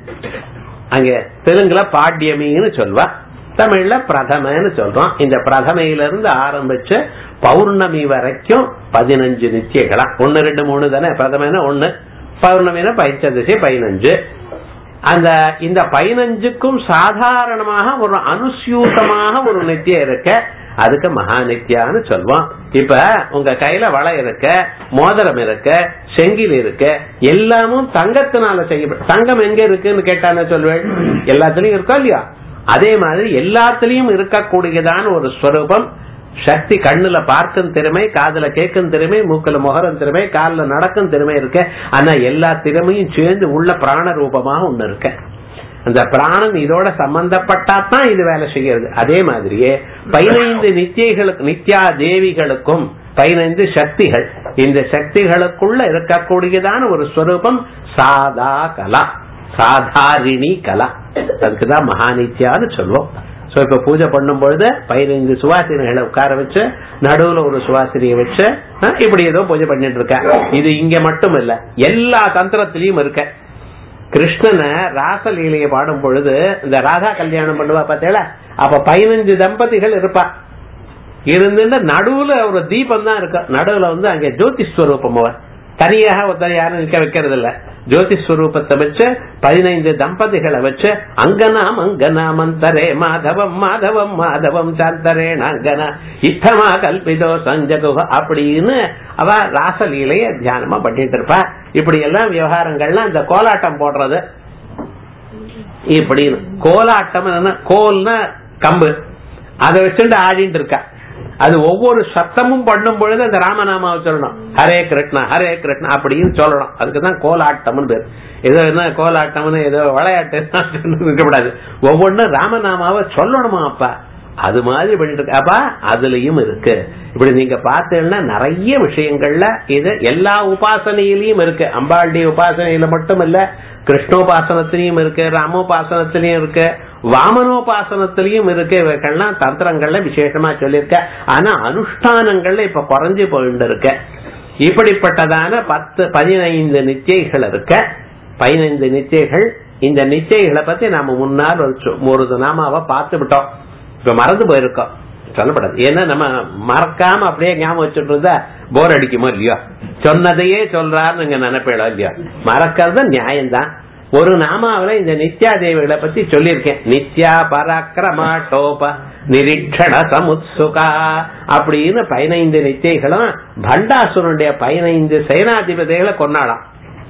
அங்க தெலுங்குல பாட்யமின்னு சொல்வா தமிழ்ல பிரதமன்னு சொல்றோம் இந்த பிரதமையிலிருந்து ஆரம்பிச்சு பௌர்ணமி வரைக்கும் பதினஞ்சு நிச்சயங்களா ஒன்னு ரெண்டு மூணு தானே பிரதமன ஒன்னு பௌர்ணமினா பஞ்சதசி பதினஞ்சு அந்த இந்த பதினஞ்சுக்கும் சாதாரணமாக ஒரு அனுசியூதமாக ஒரு நித்தியம் இருக்க அதுக்கு மகா நித்யான்னு சொல்வோம் இப்ப உங்க கையில வளை இருக்க மோதிரம் இருக்க செங்கில் இருக்க எல்லாமும் தங்கத்தினால செய்யப்படும் தங்கம் எங்க இருக்குன்னு கேட்டான சொல்வேன் எல்லாத்துலயும் இருக்கா இல்லையா அதே மாதிரி எல்லாத்துலயும் இருக்கக்கூடியதான ஒரு ஸ்வரூபம் சக்தி கண்ணுல பார்க்கும் திறமை காதுல கேட்கும் திறமை மூக்குல முகரம் திறமை காலில் நடக்கும் திறமை இருக்க ஆனா எல்லா திறமையும் சேர்ந்து உள்ள பிராண ரூபமாக ஒண்ணு இருக்க அந்த பிராணம் இதோட சம்பந்தப்பட்டாதான் இது வேலை செய்யறது அதே மாதிரியே பதினைந்து நித்தியர்களுக்கு நித்யா தேவிகளுக்கும் பதினைந்து சக்திகள் இந்த சக்திகளுக்குள்ள இருக்கக்கூடியதான ஒரு ஸ்வரூபம் சாதா கலா சாதாரிணி கலா அதுக்குதான் மகாநித்யான்னு சொல்லுவோம் சோ இப்ப பூஜை பண்ணும் பொழுது பதினைந்து சுவாசினிகளை உட்கார வச்சு நடுவுல ஒரு சுவாசினியை வச்சு இப்படி ஏதோ பூஜை பண்ணிட்டு இருக்க இது இங்க மட்டும் இல்ல எல்லா தந்திரத்திலயும் இருக்க கிருஷ்ணனை ராசலீலையை பாடும் பொழுது இந்த ராதா கல்யாணம் பண்ணுவா பார்த்தேல அப்ப பதினஞ்சு தம்பதிகள் இருப்பா இருந்துட்டு நடுவுல ஒரு தீபம் தான் இருக்கு நடுவுல வந்து அங்க ஜோதிஸ்வரூபம் அவர் தனியாக ஒருத்தர் யாரும் நிக்க வைக்கிறது இல்ல ஜோதிஸ்வரூபத்தை வச்சு பதினைந்து தம்பதிகளை வச்சு அங்கனாம் அங்கனா மந்தரே மாதவம் மாதவம் மாதவம் சாந்தரே அங்கனா இத்தமா கல்பிதோ சஞ்சகுக அப்படின்னு அவ ராசலீலைய தியானமா பண்ணிட்டு இருப்பா இப்படி எல்லாம் விவகாரங்கள்லாம் இந்த கோலாட்டம் போடுறது இப்படின்னு கோலாட்டம் என்ன கோல்னா கம்பு அதை வச்சுட்டு ஆடிட்டு இருக்கா அது ஒவ்வொரு சத்தமும் பண்ணும் பொழுது அந்த ராமநாமாவை சொல்லணும் ஹரே கிருஷ்ணா ஹரே கிருஷ்ணா அப்படின்னு சொல்லணும் அதுக்குதான் கோலாட்டம்னு பேர் ஏதோ என்ன கோலாட்டம்னு ஏதோ விளையாட்டு இருக்கக்கூடாது ஒவ்வொன்றும் ராமநாமாவை சொல்லணுமா அப்பா அது மாதிரி பண்ணிட்டு இருக்கு அப்ப அதுலயும் இருக்கு இப்படி நீங்க பார்த்தீங்கன்னா நிறைய விஷயங்கள்ல இது எல்லா உபாசனையிலயும் இருக்கு அம்பாளுடைய உபாசனையில மட்டும் இல்ல கிருஷ்ணோபாசனத்திலையும் இருக்கு ராமோபாசனத்திலையும் இருக்கு வாமனோபாசனத்திலையும் இருக்கு இவைகள்லாம் தந்திரங்கள்ல விசேஷமா சொல்லியிருக்க ஆனா அனுஷ்டானங்கள்ல இப்ப குறைஞ்சு போயிட்டு இருக்க இப்படிப்பட்டதான பத்து பதினைந்து நிச்சயங்கள் இருக்க பதினைந்து நிச்சயங்கள் இந்த நிச்சயங்களை பத்தி நாம முன்னால் ஒரு சொ- ஒரு நாமாவை பார்த்து விட்டோம் இப்ப மறந்து போயிருக்கோம் சொல்லப்படாது ஏன்னா நம்ம மறக்காம அப்படியே ஞாபகம் வச்சுட்டு இருந்தா போர் அடிக்குமோ இல்லையோ சொன்னதையே சொல்றாருன்னு நீங்க நினைப்பீடோ இல்லையோ மறக்கிறது நியாயம்தான் ஒரு நாமாவில இந்த நித்யா தேவிகளை பத்தி சொல்லியிருக்கேன் நித்யா பராக்கிரமா டோப நிரீட்சண சமுத்சுகா அப்படின்னு பதினைந்து நிச்சயங்களும் பண்டாசுரனுடைய பதினைந்து சேனாதிபதிகளை கொண்டாடாம்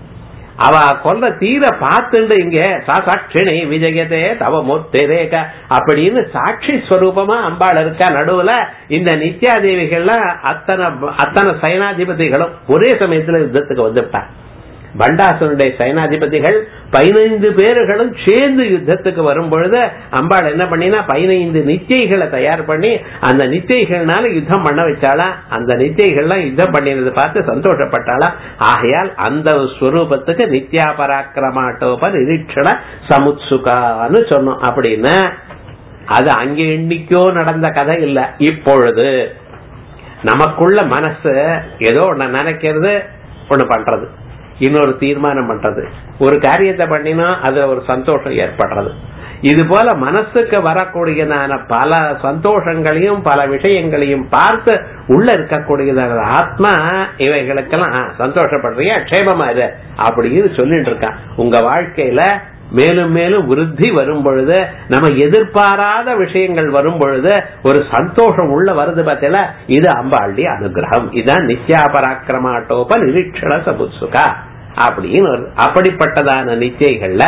அவ கொல்ல தீர பார்த்துண்டு இங்க சாட்சிணி விஜயதே தவ மூர்த்திரேக அப்படின்னு சாட்சி ஸ்வரூபமா அம்பாள் இருக்கா நடுவுல இந்த நித்யாதேவிகள்லாம் அத்தனை அத்தனை சைனாதிபதிகளும் ஒரே சமயத்துல யுத்தத்துக்கு வந்துட்டான் பண்டாசுரனுடைய சைனாதிபதிகள் பதினைந்து பேர்களும் சேர்ந்து யுத்தத்துக்கு வரும் பொழுது அம்பாள் என்ன பண்ணினா பதினைந்து நிச்சயங்களை தயார் பண்ணி அந்த நிச்சயங்கள்னால யுத்தம் பண்ண வச்சாளா அந்த நிச்சயங்கள்லாம் யுத்தம் பண்ணினது பார்த்து சந்தோஷப்பட்டாளா ஆகையால் அந்த ஸ்வரூபத்துக்கு நித்யா பராக்கிரமாட்டோப நிரீட்சண சமுத்சுகான்னு சொன்னோம் அப்படின்னு அது அங்கே எண்ணிக்கோ நடந்த கதை இல்ல இப்பொழுது நமக்குள்ள மனசு ஏதோ ஒண்ணு நினைக்கிறது ஒண்ணு பண்றது இன்னொரு தீர்மானம் பண்றது ஒரு காரியத்தை பண்ணினா அதுல ஒரு சந்தோஷம் ஏற்படுறது இது போல மனசுக்கு வரக்கூடியதான பல சந்தோஷங்களையும் பல விஷயங்களையும் பார்த்து உள்ள இருக்கக்கூடியதான ஆத்மா இவைகளுக்கெல்லாம் ஆ, சந்தோஷப்படுறியா க்ஷேமமா இது அப்படின்னு சொல்லிட்டு இருக்கான் உங்க வாழ்க்கையில மேலும் மேலும் விருத்தி வரும் பொழுது நம்ம எதிர்பாராத விஷயங்கள் வரும் பொழுது ஒரு சந்தோஷம் உள்ள வருது பார்த்தல இது அம்பாளுடைய அனுகிரகம் இதான் நித்யா பராக்கிரமாட்டோப நிரீட்சண சபுத்சுகா அப்படின்னு வருது. அப்படிப்பட்டதான நிச்சயங்கள்ல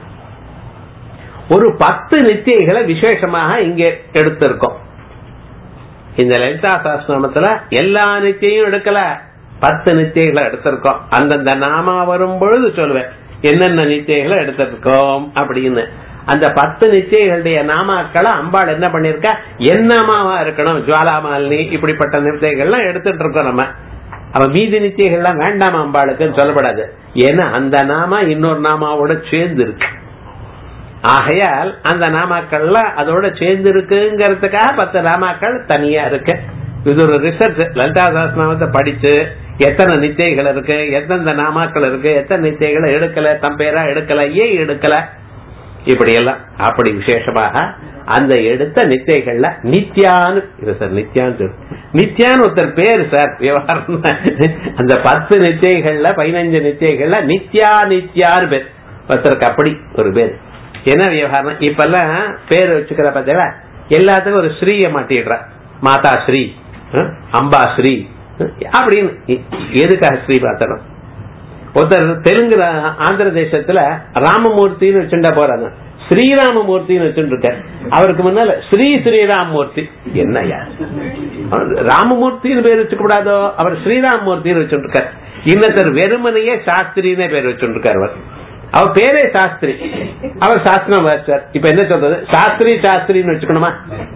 ஒரு பத்து நிச்சயங்களை விசேஷமாக இங்கே எடுத்திருக்கோம் இந்த லலிதா சாஸ்திரமத்துல எல்லா நிச்சயம் எடுக்கல பத்து நிச்சயங்களை எடுத்திருக்கோம் அந்தந்த நாமா வரும் பொழுது சொல்லுவேன் என்னென்ன நிச்சயங்களை எடுத்திருக்கோம் அப்படின்னு அந்த பத்து நிச்சயங்களுடைய நாமாக்களை அம்பாள் என்ன பண்ணிருக்கா என்னமாவா இருக்கணும் ஜுவாலாமாலினி இப்படிப்பட்ட நிச்சயங்கள்லாம் எடுத்துட்டு இருக்கோம் நம்ம அவ மீதி நிச்சயங்கள்லாம் வேண்டாம் அம்பாளுக்குன்னு சொல்லப்படாது ஏன்னா அந்த நாமா இன்னொரு நாமாவோட சேர்ந்து இருக்கு ஆகையால் அந்த நாமாக்கள்ல அதோட சேர்ந்து இருக்குங்கிறதுக்காக பத்து நாமாக்கள் தனியா இருக்கு இது ஒரு ரிசர்ச் லலிதா சாஸ்திரநாமத்தை படிச்சு எத்தனை நிச்சயங்கள் இருக்கு எந்தெந்த நாமாக்கள் இருக்கு எத்தனை நிச்சயங்களை எடுக்கல தம் பேரா எடுக்கல ஏன் எடுக்கல இப்படி எல்லாம் அப்படி விசேஷமாக அந்த எடுத்த நிச்சயங்கள்ல நித்யான்னு இது சார் நித்யான்னு சொல்லு. நித்யான்னு ஒருத்தர் பேரு சார் விவகாரம் அந்த பத்து நிச்சயங்கள்ல பதினஞ்சு நிச்சயங்கள்ல நித்யா நித்யான்னு பேர் ஒருத்தருக்கு அப்படி ஒரு பேர் என்ன விவகாரம் இப்பெல்லாம் பேர் வச்சுக்கிற பார்த்தீங்களா எல்லாத்துக்கும் ஒரு ஸ்ரீய மாட்டிடுற மாதா ஸ்ரீ அஹ், அம்பா ஸ்ரீ அஹ், அப்படின்னு எ- எதுக்காக ஸ்ரீ பார்த்தணும் ஒருத்தர் தெலுங்கு ரா- ஆந்திர தேசத்துல ராமமூர்த்தின்னு வச்சுட்டா போறாங்க ஸ்ரீராமமூர்த்தின்னு வச்சுட்டு இருக்காரு அவருக்கு முன்னால ஸ்ரீ ஸ்ரீராமமூர்த்தி என்னையா அவர் ராமமூர்த்தின்னு பேர் வச்சுக்க கூடாதோ அவர் ஸ்ரீராமமூர்த்தின்னு வச்சுட்டு இருக்காரு இன்னொருத்தர் வெறுமனையே சாஸ்திரினே பேர் வச்சுட்டு இருக்காரு அவர் அவர் பேரே சாஸ்திரி அவர் சாஸ்திரம் சார் இப்ப என்ன சொல்றது சாஸ்திரி சாஸ்திரின்னு வச்சுக்கணுமா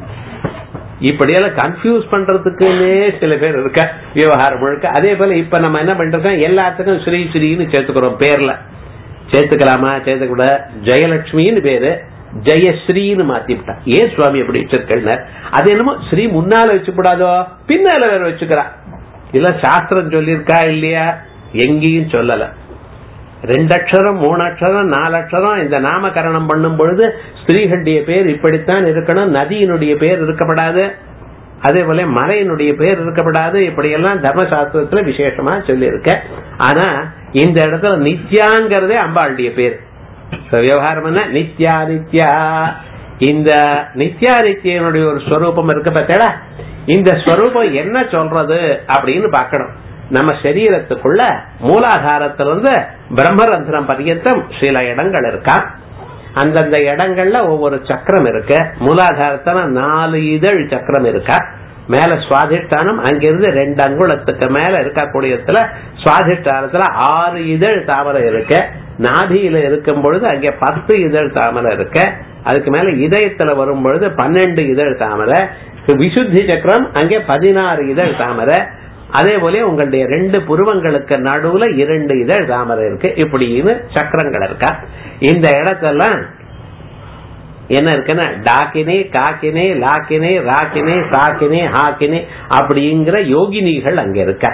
இப்படியெல்லாம் கன்ஃபியூஸ் பண்றதுக்குன்னே சில பேர் இருக்க விவகாரம் முழுக்க அதே போல இப்ப நம்ம என்ன பண்றோம் எல்லாத்துக்கும் ஸ்ரீ ஸ்ரீன்னு சேர்த்துக்கிறோம் பேர்ல சேர்த்துக்கலாமா சேர்த்துக்கூட ஜெயலட்சுமின்னு பேரு ஜெயஸ்ரீன்னு மாத்திவிட்டா ஏன் சுவாமி எப்படி வச்சிருக்கேன் அது என்னமோ ஸ்ரீ முன்னால வச்சுக்கூடாதோ பின்னால வேற வச்சுக்கிறா இல்ல சாஸ்திரம் சொல்லியிருக்கா இல்லையா எங்கேயும் சொல்லல ரெண்டு அக்ஷரம் மூணு அக்ஷரம் நாலு அக்ஷரம் இந்த நாமகரணம் பண்ணும் பொழுது ஸ்திரீகளுடைய பேர் இப்படித்தான் இருக்கணும் நதியினுடைய பேர் இருக்கப்படாது அதே போல மலையினுடைய பேர் இருக்கப்படாது இப்படியெல்லாம் தர்மசாஸ்திரத்துல விசேஷமா சொல்லியிருக்க ஆனா இந்த இடத்துல நித்யாங்கிறதே அம்பாளுடைய பேர் So, விவகாரம் என்ன நித்யா நித்யா இந்த நித்யா நித்யனுடைய ஒரு ஸ்வரூபம் இருக்கு பார்த்தா இந்த ஸ்வரூபம் என்ன சொல்றது அப்படின்னு பார்க்கணும் நம்ம சரீரத்துக்குள்ள மூலாதாரத்திலிருந்து பிரம்மரந்திரம் பர்யந்தம் சில இடங்கள் இருக்கா அந்தந்த இடங்கள்ல ஒவ்வொரு சக்கரம் இருக்கு மூலாதாரத்துல நாலு இதழ் சக்கரம் இருக்கா மேல சுவாதிஷ்டானம் அங்கிருந்து ரெண்டு அங்குலத்துக்கு மேல இருக்கக்கூடியதுல சுவாதிஷ்டானத்துல ஆறு இதழ் தாமரை இருக்கு நாபியில இருக்கும் பொழுது அங்கே பத்து இதழ் தாமரை இருக்க அதுக்கு மேல இதயத்துல வரும் பொழுது பன்னெண்டு இதழ் தாமரை விசுத்தி சக்கரம் அங்கே பதினாறு இதழ் தாமரை அதே போல உங்களுடைய ரெண்டு புருவங்களுக்கு நடுவுல இரண்டு இதழ் தாமரை இருக்கு இப்படின்னு சக்கரங்கள் இருக்கா இந்த இடத்தெல்லாம் என்ன இருக்குன்னா டாக்கினி காக்கினி லாக்கினி ராக்கினி சாக்கினி ஹாக்கினி அப்படிங்கிற யோகினிகள் அங்க இருக்க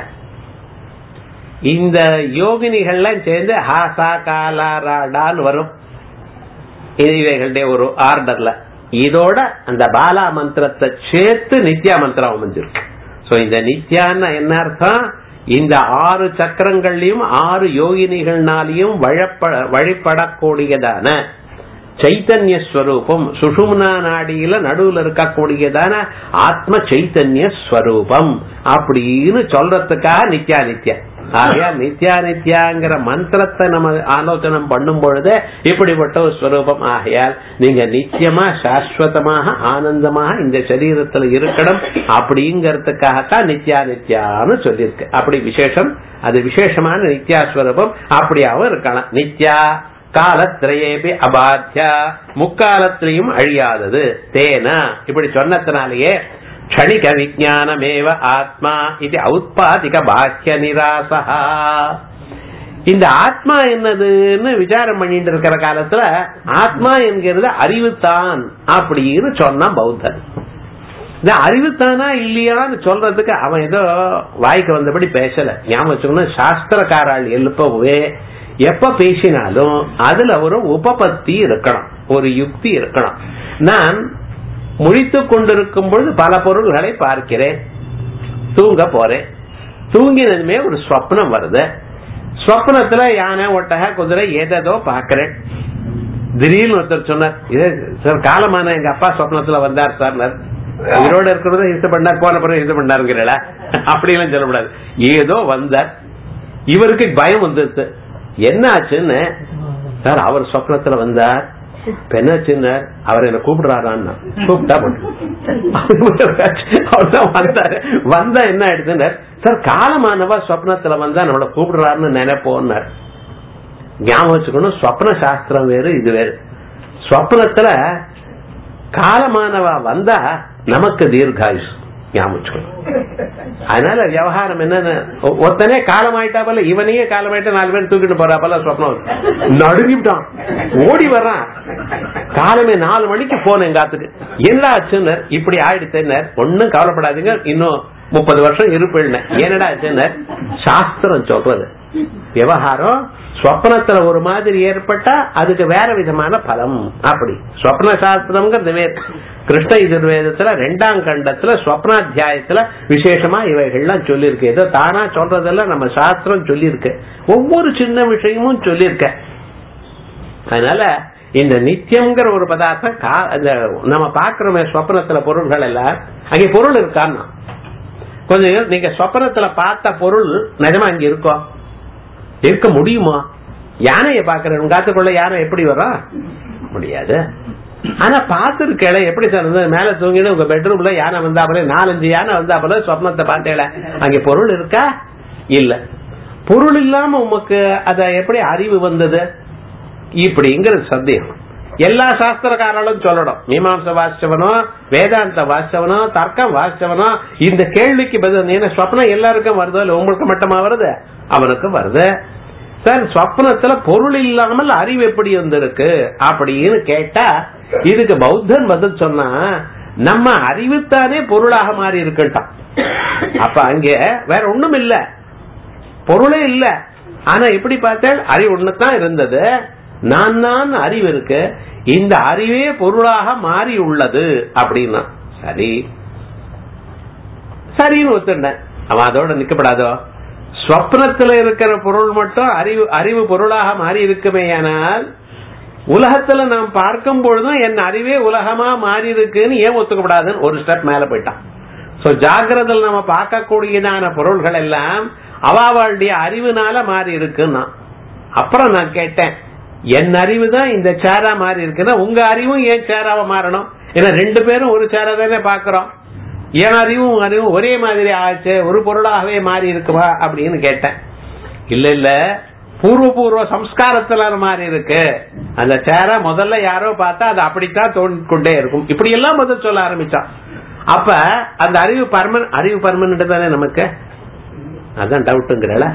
இந்த யோகினிகள்லாம் சேர்ந்து ஹாசா காலா ராடான்னு வரும் இவைகளுடைய ஒரு ஆர்டர்ல இதோட அந்த பாலா மந்திரத்தை சேர்த்து நித்யா மந்திரம் அமைஞ்சிருக்கு சோ இந்த நித்யான்னு என்ன அர்த்தம் இந்த ஆறு சக்கரங்கள்லயும் ஆறு யோகினிகள்னாலையும் வழிபடக்கூடியதான சைத்தன்ய ஸ்வரூபம் சுஷும்னா நாடியில நடுவுல இருக்கக்கூடியதான ஆத்ம சைத்தன்ய ஸ்வரூபம் அப்படின்னு சொல்றதுக்காக நித்யா நித்யா ஆகையா நித்யா நித்யாங்கிற மந்திரத்தை நம்ம ஆலோசனை பண்ணும் பொழுது இப்படிப்பட்ட ஒரு ஸ்வரூபம் ஆகையால் நீங்க நித்தியமா சாஸ்வதமாக ஆனந்தமாக இந்த சரீரத்துல இருக்கணும் அப்படிங்கறதுக்காகத்தான் நித்யா நித்யான்னு சொல்லியிருக்கு அப்படி விசேஷம் அது விசேஷமான நித்யாஸ்வரூபம் அப்படியாவும் இருக்கலாம் நித்யா காலத்திரையேபி அபாத்தியா முக்காலத்திலையும் அழியாதது தேனா இப்படி சொன்னதுனாலேயே க்ஷணிக விஜானமேவ ஆத்மா இது ஔத்பாதிக பாக்கிய நிராசா இந்த ஆத்மா என்னதுன்னு விசாரம் பண்ணிட்டு இருக்கிற காலத்துல ஆத்மா என்கிறது அறிவுத்தான் அப்படின்னு சொன்னான் பௌத்தன் இந்த அறிவுத்தானா இல்லையான்னு சொல்றதுக்கு அவன் ஏதோ வாய்க்கு வந்தபடி பேசல ஞாபகம் வச்சுக்கணும் சாஸ்திரக்காரால் எழுப்பவே எப்ப பேசினாலும் அதுல ஒரு உபபத்தி இருக்கணும் ஒரு யுக்தி இருக்கணும் நான் முழித்துக் கொண்டிருக்கும் பொழுது பல பொருள்களை பார்க்கிறேன் தூங்க போறேன் தூங்கினதுமே ஒரு ஸ்வப்னம் வருது ஸ்வப்னத்துல யானை ஒட்டக குதிரை ஏதேதோ பாக்குறேன் திடீர்னு ஒருத்தர் சொன்னார் இதே சார் காலமான எங்க அப்பா சொப்னத்துல வந்தார் சார் உயிரோட இருக்கிறத இது பண்ணார் போன பிறகு இது பண்ணாருங்கிறல அப்படிலாம் சொல்லக்கூடாது ஏதோ வந்தார் இவருக்கு பயம் வந்துருச்சு என்ன ஆச்சுன்னு சார் அவர் சொப்னத்துல வந்தார் பெண்ணாச்சுன்னார் அவர் என்ன கூப்பிடுறாரான்னு கூப்பிட்டா அவர்தான் வந்தாரு வந்தா என்ன ஆயிடுச்சுன்னு சார் காலமானவா சொப்னத்துல வந்தா நம்மள கூப்பிடுறாருன்னு நினைப்போன்னார் ஞாபகம் வச்சுக்கணும் சொப்ன சாஸ்திரம் வேறு இது வேறு சொப்னத்துல காலமானவா வந்தா நமக்கு தீர்காயுஷ் ஞாபகம் வச்சுக்கணும் அதனால விவகாரம் என்னன்னு ஒருத்தனே காலமாயிட்டா போல இவனையே காலமாயிட்டா நாலு பேர் தூக்கிட்டு போறா போல சொப்னம் நடுங்கிட்டான் ஓடி வர்றான் காலமே நாலு மணிக்கு போன எங்காத்துக்கு என்ன ஆச்சுன்னு இப்படி ஆயிடுச்சுன்னு ஒன்னும் கவலைப்படாதீங்க இன்னும் முப்பது வருஷம் இருப்பில்ல என்னடா ஆச்சுன்னு சாஸ்திரம் சொல்றது விவகாரம் ஸ்வப்னத்துல ஒரு மாதிரி ஏற்பட்டா அதுக்கு வேற விதமான பலம் அப்படி ஸ்வப்ன சாஸ்திரம்ங்கிறது வேறு கிருஷ்ண எதிர்வேதத்துல ரெண்டாம் கண்டத்துல ஸ்வப்னாத்தியாயத்துல விசேஷமா இவைகள்லாம் சொல்லியிருக்கு ஏதோ தானா சொல்றதெல்லாம் நம்ம சாஸ்திரம் சொல்லியிருக்கு ஒவ்வொரு சின்ன விஷயமும் சொல்லியிருக்க அதனால இந்த நித்தியம்ங்கிற ஒரு பதார்த்தம் நம்ம பாக்குறோமே ஸ்வப்னத்துல பொருள்கள் எல்லாம் அங்கே பொருள் இருக்கான்னா கொஞ்சம் நீங்க சொப்பனத்துல பார்த்த பொருள் நிஜமா இங்க இருக்கோ இருக்க முடியுமா யானைய பாக்குற உங்க காத்துக்குள்ள யானை எப்படி வரும் முடியாது ஆனா பாத்துருக்கல எப்படி சார் மேல தூங்கிட்டு உங்க பெட்ரூம்ல யானை வந்தா போல நாலஞ்சு யானை வந்தா போல சொப்னத்தை பார்த்தேல அங்க பொருள் இருக்கா இல்ல பொருள் இல்லாம உமக்கு அத எப்படி அறிவு வந்தது இப்படிங்கிற சந்தேகம் எல்லா சாஸ்திரக்காரர்களும் சொல்லணும் மீமாம்ச வாசிச்சவனோ வேதாந்த வாசிச்சவனோ தர்க்கம் வாசிச்சவனோ இந்த கேள்விக்கு பதில் என்ன ஸ்வப்னம் எல்லாருக்கும் வருதோ இல்ல உங்களுக்கு மட்டுமா வருது அவனுக்கு வருது சார் ஸ்வப்னத்துல பொருள் இல்லாமல் அறிவு எப்படி வந்திருக்கு அப்படின்னு கேட்டா இதுக்கு பௌத்தன் பதில் சொன்னா நம்ம அறிவுத்தானே பொருளாக மாறி இருக்கட்டான் அப்ப அங்க வேற ஒண்ணும் இல்ல பொருளே இல்ல ஆனா எப்படி பார்த்தால் அறிவு ஒண்ணுதான் இருந்தது நான் நான் அறிவு இருக்கு இந்த அறிவே பொருளாக மாறி உள்ளது அப்படின்னா சரி சரின்னு ஒத்துட்டேன் அவன் அதோட நிக்கப்படாதோ ஸ்வப்னத்துல இருக்கிற பொருள் மட்டும் அறிவு அறிவு பொருளாக மாறி இருக்குமேயானால் உலகத்துல நாம் பார்க்கும் பொழுதும் என் அறிவே உலகமா மாறி இருக்குன்னு ஏன் ஒத்துக்கப்படாதுன்னு ஒரு ஸ்டெப் மேல போயிட்டான் சோ ஜாகிரதில் நம்ம பார்க்கக்கூடியதான பொருள்கள் எல்லாம் அவாவாளுடைய அறிவுனால மாறி இருக்குன்னா அப்புறம் நான் கேட்டேன் என் அறிவு தான் இந்த சேரா மாறி இருக்குன்னா உங்க அறிவும் ஏன் சேராவ மாறணும் ஏன்னா ரெண்டு பேரும் ஒரு சேரா தானே பாக்குறோம் என் அறிவும் அறிவும் ஒரே மாதிரி ஆச்சு ஒரு பொருளாகவே மாறி இருக்குமா அப்படின்னு கேட்டேன் இல்ல இல்ல பூர்வ பூர்வ சம்ஸ்காரத்துல மாறி இருக்கு அந்த சேர முதல்ல யாரோ பார்த்தா அது அப்படித்தான் தோண்டிக்கொண்டே இருக்கும் இப்படி எல்லாம் முதல் சொல்ல ஆரம்பிச்சான் அப்ப அந்த அறிவு பர்மன் அறிவு பர்மனன்ட் தானே நமக்கு அதான் டவுட்டுங்கிறல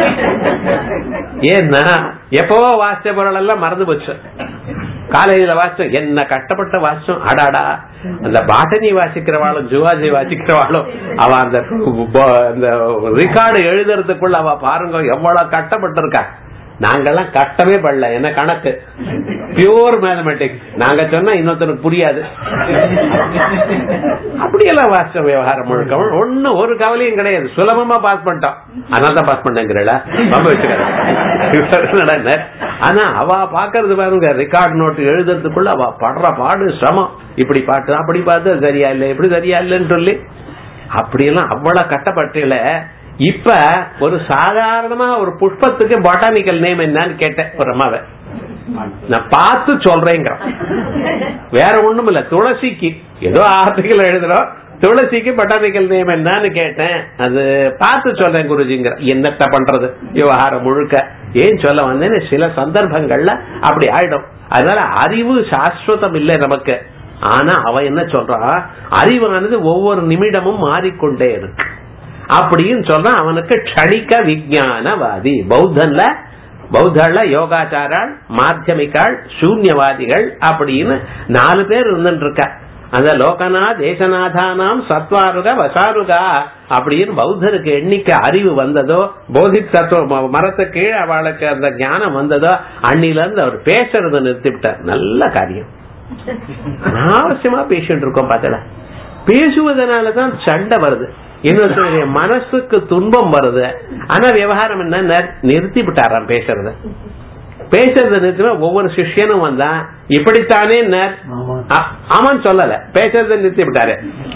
ஏன்னா எப்பவோ வாசிச்ச பொருள் எல்லாம் மறந்து போச்சு காலேஜில் வாசிச்சோம் என்ன கஷ்டப்பட்ட வாசிச்சோம் அடாடா அந்த பாட்டனி வாசிக்கிறவாளும் ஜுவாஜி வாசிக்கிறவாளும் அவ அந்த அந்த ரெக்கார்டு எழுதுறதுக்குள்ள அவ பாருங்க எவ்வளவு கஷ்டப்பட்டு இருக்கா நாங்கெல்லாம் கஷ்டமே படல என்ன கணக்கு பியூர் மேத்தமெட்டிக்ஸ் நாங்க சொன்னா இன்னொருத்தருக்கு புரியாது அப்படியெல்லாம் வாசிச்ச விவகாரம் முழுக்க ஒண்ணு ஒரு கவலையும் கிடையாது சுலபமா பாஸ் பண்ணிட்டோம் அதனால தான் பாஸ் பண்ணேங்கிறல ரொம்ப வச்சுக்கிறேன் ஆனா அவ பாக்குறது பாருங்க ரெக்கார்ட் நோட்டு எழுதுறதுக்குள்ள அவ படுற பாடு சிரமம் இப்படி பாட்டு அப்படி பார்த்து சரியா இல்ல இப்படி சரியா இல்லைன்னு சொல்லி அப்படியெல்லாம் அவ்வளவு கட்டப்பட்டுல இப்ப ஒரு சாதாரணமா ஒரு புஷ்பத்துக்கு பொட்டானிக்கல் நேம் என்னன்னு கேட்டேன் ஒரு அம்மாவை நான் பார்த்து சொல்றேங்கிற வேற ஒண்ணும் இல்ல துளசிக்கு ஏதோ ஆர்டிகல் எழுதுறோம் துளசிக்கு பொட்டானிக்கல் நேம் என்னன்னு கேட்டேன் அது பார்த்து சொல்றேன் குருஜிங்கிற என்னத்த பண்றது விவகாரம் முழுக்க ஏன் சொல்ல வந்தேன்னு சில சந்தர்ப்பங்கள்ல அப்படி ஆயிடும் அதனால அறிவு சாஸ்வதம் இல்லை நமக்கு ஆனா அவ என்ன சொல்றா அறிவானது ஒவ்வொரு நிமிடமும் மாறிக்கொண்டே இருக்கு அப்படின்னு சொன்னா அவனுக்கு க்ஷணிக்க விஜயானவாதி பௌத்தன்ல பௌத்தர்ல யோகாச்சாரால் மாத்தியமிக்காள் சூன்யவாதிகள் அப்படின்னு நாலு பேர் இருந்துட்டு இருக்க அந்த லோகநாத் தேசநாதானாம் சத்வாருக வசாருகா அப்படின்னு பௌத்தருக்கு எண்ணிக்கை அறிவு வந்ததோ போதித் தத்துவ மரத்துக்கு கீழே அவளுக்கு அந்த ஞானம் வந்ததோ அன்னில இருந்து அவர் பேசுறத நிறுத்திவிட்டார் நல்ல காரியம் அனாவசியமா பேசிட்டு இருக்கோம் பார்த்தல பேசுவதனாலதான் சண்டை வருது இன்னொருத்தருடைய மனசுக்கு துன்பம் வருது ஆனா விவகாரம் என்ன நிறுத்தி விட்டாராம் பேசுறத பேசுறத நிறுத்தினா ஒவ்வொரு சிஷ்யனும் வந்தா இப்படித்தானே ஆமான்னு சொல்லல பேசுறத நிறுத்தி விட்டாரு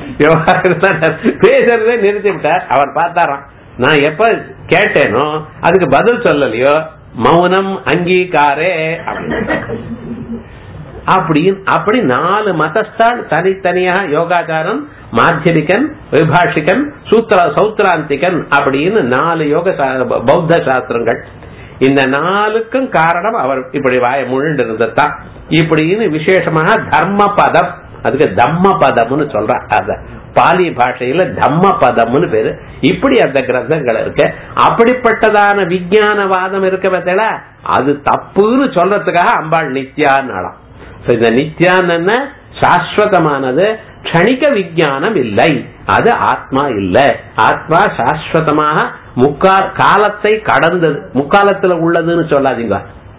பேசுறத நிறுத்தி விட்டார் அவர் பார்த்தாராம் நான் எப்ப கேட்டேனோ அதுக்கு பதில் சொல்லலையோ மௌனம் அங்கீகாரே அப்படின்னு அப்படி நாலு மதஸ்தான் தனித்தனியா யோகாச்சாரம் மாத்தியமிகன் விபாஷிகன் சூத்திர சௌத்ராந்திகன் அப்படின்னு நாலு யோக பௌத்த சாஸ்திரங்கள் இந்த நாளுக்கும் காரணம் அவர் இப்படி வாய முழுண்டு இருந்ததுதான் இப்படின்னு விசேஷமாக தர்ம பதம் அதுக்கு தம்ம பதம்னு சொல்ற அத பாலி பாஷையில தம்ம பதம்னு பேரு இப்படி அந்த கிரந்தங்கள் இருக்கு அப்படிப்பட்டதான விஞ்ஞானவாதம் இருக்க பார்த்தா அது தப்புன்னு சொல்றதுக்காக அம்பாள் நித்யான்னாலாம் இந்த நித்யான் சாஸ்வதமானது க்ஷணிக விஜயானம் இல்லை அது ஆத்மா இல்ல ஆத்மா சாஸ்வதமாக முக்கா காலத்தை கடந்தது முக்காலத்துல உள்ளதுன்னு சொல்லாதீங்க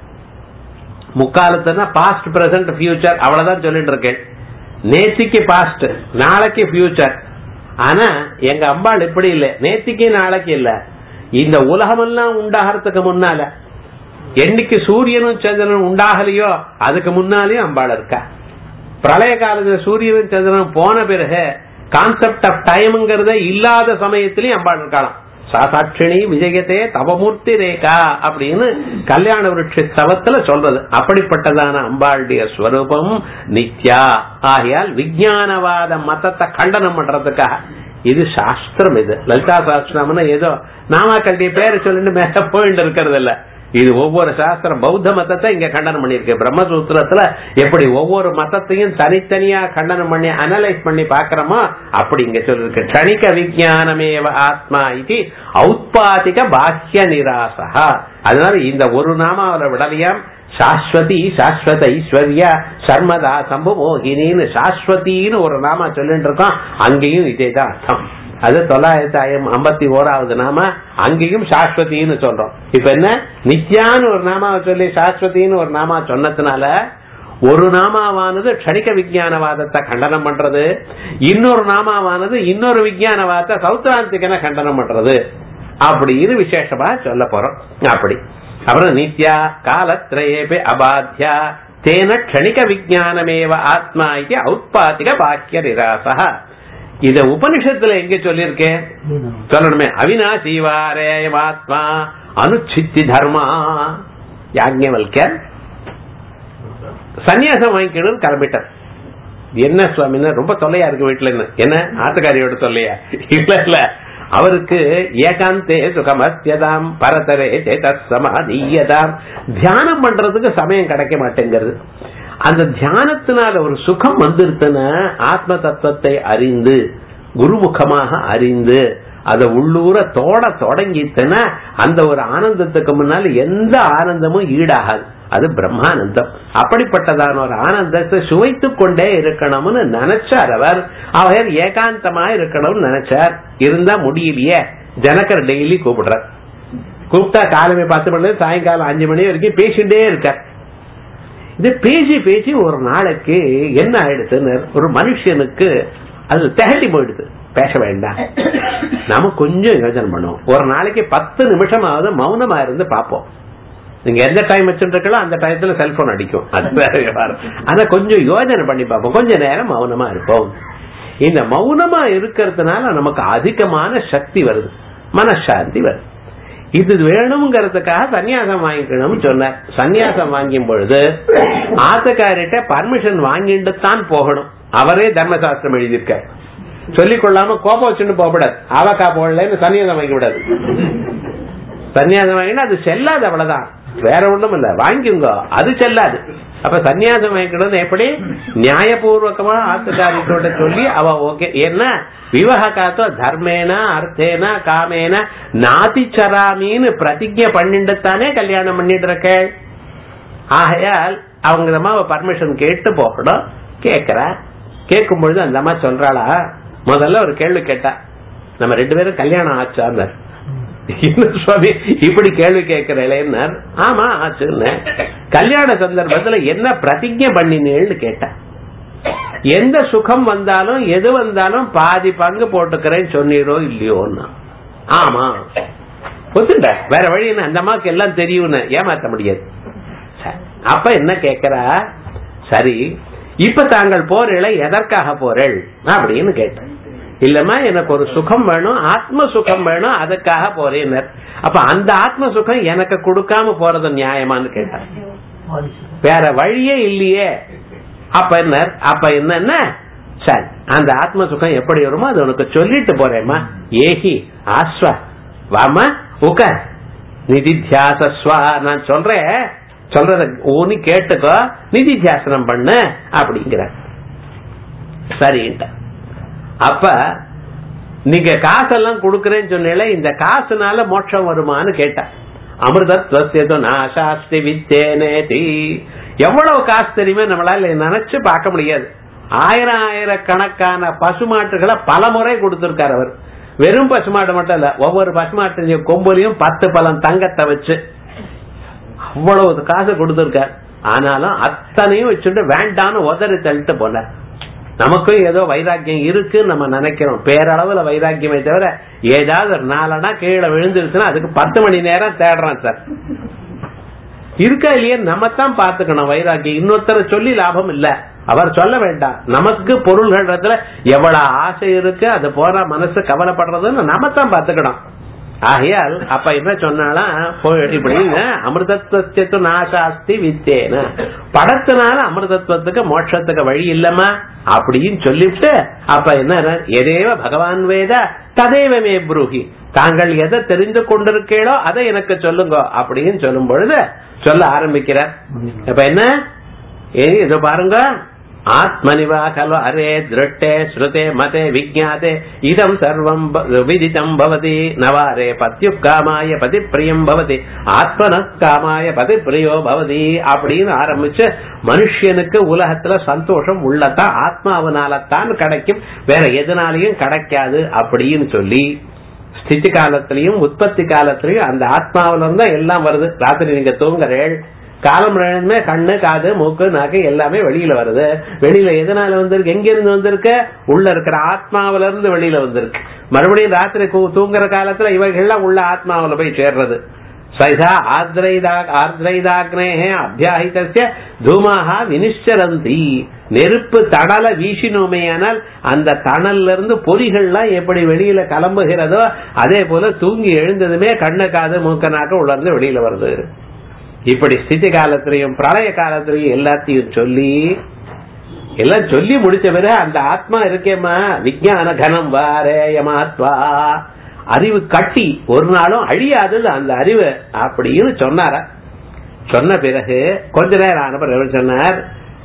முக்காலத்துனா பாஸ்ட் பிரசன்ட் ஃபியூச்சர் அவ்வளவுதான் சொல்லிட்டு இருக்கேன் நேத்திக்கு பாஸ்ட் நாளைக்கு ஃபியூச்சர் ஆனா எங்க அம்பாள் இப்படி இல்ல நேத்திக்கு நாளைக்கு இல்ல இந்த உலகமெல்லாம் உண்டாகிறதுக்கு முன்னால என்னைக்கு சூரியனும் சந்திரனும் உண்டாகலையோ அதுக்கு முன்னாலேயும் அம்பாள் இருக்கா பிரளய காலத்துல சூரியனும் சந்திரனும் போன பிறகு கான்செப்ட் ஆஃப் டைம்ங்கிறத இல்லாத சமயத்திலயும் அம்பாள் இருக்கலாம் சாசாட்சிணி விஜயத்தே தவமூர்த்தி ரேகா அப்படின்னு கல்யாண விருட்ச தவத்துல சொல்றது அப்படிப்பட்டதான அம்பாளுடைய ஸ்வரூபம் நித்யா ஆகையால் விஜயானவாத மதத்தை கண்டனம் பண்றதுக்காக இது சாஸ்திரம் இது லலிதா சாஸ்திரம்னு ஏதோ நாமாக்களுடைய பேரை சொல்லிட்டு மேல போயிட்டு இருக்கிறது இல்ல இது ஒவ்வொரு சாஸ்திரம் பௌத்த மதத்தை இங்க கண்டனம் பண்ணிருக்கு பிரம்மசூத்திரத்துல எப்படி ஒவ்வொரு மதத்தையும் தனித்தனியா கண்டனம் பண்ணி அனலைஸ் பண்ணி பாக்கிறோமோ அப்படி இங்க சொல்லிருக்கு கணிக விஜயானமேவ ஆத்மா இது ஔத்பாதிக பாக்கிய நிராசா அதனால இந்த ஒரு நாமாவில விடலையாம் சாஸ்வதி சாஸ்வத ஐஸ்வர்யா சர்மதா சம்பு மோகினின்னு சாஸ்வதின்னு ஒரு நாமா சொல்லிட்டு இருக்கோம் அங்கேயும் இதேதான் அர்த்தம் அது தொள்ளாயிரத்தி ஐம்பத்தி ஓராவது நாம அங்கேயும் சாஸ்வதின்னு சொல்றோம் இப்ப என்ன நித்யான்னு ஒரு நாமாவை சொல்லி சாஸ்வதின்னு ஒரு நாமா சொன்னதுனால ஒரு நாமாவானது க்ஷணிக விஜயானவாதத்தை கண்டனம் பண்றது இன்னொரு நாமாவானது இன்னொரு விஜயானவாதத்தை சௌத்ராந்திகன கண்டனம் பண்றது அப்படின்னு விசேஷமா சொல்ல போறோம் அப்படி அப்புறம் நித்யா காலத்ரயேபி அபாத்தியா தேன க்ஷணிக விஜயானமேவ ஆத்மா இது ஔத்பாதிக பாக்கிய நிராசா இத உபனிஷத்துல எங்க சொல்லியிருக்கேன் சொல்லணுமே அவினாசீவாரேயமாத்மா அனுச்சித்தி தர்மா யாஜ்ஞவல்கர் சன்னியாசம் வாங்கிக்கணும்னு கிளம்பிட்டார் என்ன சுவாமின்னா ரொம்ப தொல்லையா இருக்கு வீட்டுல என்ன ஆத்துக்காரியோட தொல்லையா இல்ல இல்ல அவருக்கு ஏகாந்தே சுகமஸ்யதாம் பரதரே சேதசமாதீயதாம் தியானம் பண்றதுக்கு சமயம் கிடைக்க மாட்டேங்கிறது அந்த தியானத்தினால ஒரு சுகம் வந்துருத்துன்னா ஆத்ம தத்துவத்தை அறிந்து குருமுகமாக அறிந்து அதை உள்ளூர தோட தொடங்கிட்டுன்னா அந்த ஒரு ஆனந்தத்துக்கு முன்னால எந்த ஆனந்தமும் ஈடாகாது அது பிரம்மானந்தம் அப்படிப்பட்டதான ஒரு ஆனந்தத்தை சுவைத்து கொண்டே இருக்கணும்னு நினைச்சார் அவர் அவர் ஏகாந்தமா இருக்கணும்னு நினைச்சார் இருந்தா முடியலையே ஜனகர் டெய்லி கூப்பிடுறார் கூப்பிட்டா காலமே பத்து மணி நேரம் சாயங்காலம் அஞ்சு மணி வரைக்கும் பேசிட்டே இருக்கார் இது பேசி பேசி ஒரு நாளைக்கு என்ன ஆயிடுச்சுன்னு ஒரு மனுஷனுக்கு அது திகட்டி போயிடுது பேச வேண்டாம் நாம கொஞ்சம் யோசனை பண்ணுவோம் ஒரு நாளைக்கு பத்து நிமிஷமாவது மௌனமா இருந்து பார்ப்போம் நீங்க எந்த டைம் வச்சுருக்கீங்களோ அந்த டயத்துல செல்போன் அடிக்கும் அது வேற விவகாரம். ஆனா கொஞ்சம் யோசனை பண்ணி பார்ப்போம் கொஞ்ச நேரம் மௌனமா இருப்போம் இந்த மௌனமா இருக்கிறதுனால நமக்கு அதிகமான சக்தி வருது மனசாந்தி வருது இது வேணுங்கிறதுக்காக சன்னியாசம் வாங்கிக்கணும்னு சொன்னார் சன்னியாசம் வாங்கும் பொழுது ஆத்துக்காரிட்ட பர்மிஷன் வாங்கிட்டு தான் போகணும் அவரே தர்மசாஸ்திரம் எழுதியிருக்கார் சொல்லிக் கொள்ளாம கோபம் வச்சுட்டு போகக்கூடாது ஆவக்கா போடலன்னு சன்னியாசம் வாங்கி விடாது சன்னியாசம் வாங்கினா அது செல்லாது அவ்வளவுதான் வேற ஒண்ணும் இல்ல வாங்கிங்க அது செல்லாது அப்ப சன்னியாசம் வாங்கிக்கணும் எப்படி நியாயபூர்வகமா ஆத்துக்காரிட்டோட சொல்லி அவ ஓகே என்ன விவகாத்தோ தர்மேன அர்த்தேன காமேன நாதிச்சராமின்னு பிரதிஜை பண்ணிட்டு தானே கல்யாணம் பண்ணிட்டு இருக்க ஆகையால் அவங்க அம்மா பர்மிஷன் கேட்டு போகணும் கேக்குறா கேட்கும் பொழுது அந்த அம்மா சொல்றாளா முதல்ல ஒரு கேள்வி கேட்டா நம்ம ரெண்டு பேரும் கல்யாணம் ஆச்சான்னார் என்ன சுவாமி இப்படி கேள்வி கேட்கிறேன் ஆமா ஆச்சுன்னு கல்யாண சந்தர்ப்பத்துல என்ன பிரதிஜை பண்ணினேன்னு கேட்டா எந்த சுகம் வந்தாலும் எது வந்தாலும் பாதி பங்கு போட்டுக்கிறேன்னு சொன்னீரோ இல்லையோன்னா ஆமா ஒத்துண்ட வேற வழி என்ன அந்த அம்மாவுக்கு எல்லாம் தெரியும்னு ஏமாத்த முடியாது சரி. அப்ப என்ன கேக்குறா சரி இப்ப தாங்கள் போறீங்கள எதற்காக போறேள் அப்படின்னு கேட்டேன் இல்லம்மா எனக்கு ஒரு சுகம் வேணும் ஆத்ம சுகம் வேணும் அதுக்காக போறேன் அப்ப அந்த ஆத்ம சுகம் எனக்கு கொடுக்காம போறது நியாயமான்னு கேட்டார் வேற வழியே இல்லையே அப்ப என்ன அப்ப என்னென்ன சரி அந்த ஆத்ம சுகம் எப்படி வருமோ அது உனக்கு சொல்லிட்டு போறேம்மா ஏஹி ஆஸ்வா வாமா உட்கார் நிதித்தியாசஸ்வா நான் சொல்றேன் சொல்றத ஊனி கேட்டுக்கோ நிதித்தியாசனம் பண்ணு அப்படிங்கிற சரின்ட்ட அப்ப நீங்க காசெல்லாம் கொடுக்கறேன்னு சொன்னீங்களே இந்த காசுனால மோட்சம் வருமான்னு கேட்டா அமிர்தத்வசியது நாசாஸ்தி வித்தேனேதி எவ்வளவு காசு தெரியுமே நம்மளால நினைச்சு பார்க்க முடியாது ஆயிரம் ஆயிரக்கணக்கான பசுமாட்டுகளை பல முறை கொடுத்திருக்காரு அவர் வெறும் பசுமாட்டு மட்டும் இல்ல ஒவ்வொரு பசுமாட்டு கொம்புலையும் பத்து பழம் தங்கத்தை வச்சு அவ்வளவு காசு கொடுத்திருக்கார் ஆனாலும் அத்தனையும் வச்சுட்டு வேண்டான்னு உதறி தள்ளிட்டு போனார் நமக்கும் ஏதோ வைராக்கியம் இருக்கு நம்ம நினைக்கிறோம் பேரளவுல வைராக்கியமே தவிர ஏதாவது ஒரு நாலனா கீழே விழுந்துருச்சுன்னா அதுக்கு பத்து மணி நேரம் தேடுறான் சார் இருக்கா இல்லையே நம்ம தான் பாத்துக்கணும் வைராக்கியம் இன்னொருத்தர சொல்லி லாபம் இல்ல அவர் சொல்ல வேண்டாம் நமக்கு பொருள்கள்ல எவ்வளவு ஆசை இருக்கு அது போற மனசு கவலைப்படுறதுன்னு நம்ம தான் பாத்துக்கணும் ஆகையால் அப்ப என்ன சொன்னாலாம் இப்படிங்க அமிர்தத்துவத்து நாசாஸ்தி வித்தேன படத்தினால அமிர்தத்துவத்துக்கு மோட்சத்துக்கு வழி இல்லம்மா அப்படின்னு சொல்லிவிட்டு அப்ப என்ன எதேவ பகவான் வேத ததேவமே புருகி தாங்கள் எதை தெரிந்து கொண்டிருக்கீளோ அதை எனக்கு சொல்லுங்க அப்படின்னு சொல்லும் பொழுது சொல்ல ஆரம்பிக்கிறார் இப்ப என்ன இது பாருங்க ஆத்மனிவா கலு அரே திருட்டே ஸ்ருதே மதே விஜாதே இதம் சர்வம் விதிதம் பவதி நவாரே பத்யு காமாய பதி பிரியம் பவதி ஆத்மன காமாய பதி பிரியோ பவதி அப்படின்னு ஆரம்பிச்சு மனுஷனுக்கு உலகத்துல சந்தோஷம் உள்ளதான் ஆத்மாவனாலத்தான் கிடைக்கும் வேற எதனாலையும் கிடைக்காது அப்படின்னு சொல்லி ஸ்திதி காலத்திலையும் உற்பத்தி காலத்திலையும் அந்த ஆத்மாவில இருந்தா எல்லாம் வருது ராத்திரி நீங்க தூங்குறேள் காலம் எழுந்துமே கண்ணு காது மூக்கு நாக்கு எல்லாமே வெளியில வருது வெளியில எதனால வந்திருக்கு எங்க இருந்து வந்திருக்கு உள்ள இருக்கிற ஆத்மாவில இருந்து வெளியில வந்திருக்கு மறுபடியும் ராத்திரி தூங்குற காலத்துல இவைகள்லாம் உள்ள ஆத்மாவில போய் சேர்றது சைதா ஆர்திரைதாக்னே அத்தியாகிதசிய தூமாக வினிஷ்சரந்தி நெருப்பு தடல வீசினோமேயானால் அந்த தணல்ல இருந்து பொறிகள்லாம் எப்படி வெளியில கிளம்புகிறதோ அதே போல தூங்கி எழுந்ததுமே கண்ணு காது மூக்க நாக்கு உள்ள இருந்து வெளியில வருது இப்படி ஸ்திதி காலத்திலையும் பிரளய காலத்திலையும் எல்லாத்தையும் சொல்லி எல்லாம் சொல்லி முடிச்ச பிறகு அந்த ஆத்மா இருக்கேம்மா விஜயான கனம் வாரேயமாத்வா அறிவு கட்டி ஒரு நாளும் அழியாது அந்த அறிவு அப்படின்னு சொன்னார சொன்ன பிறகு கொஞ்ச நேரம் ஆன பிறகு சொன்னார்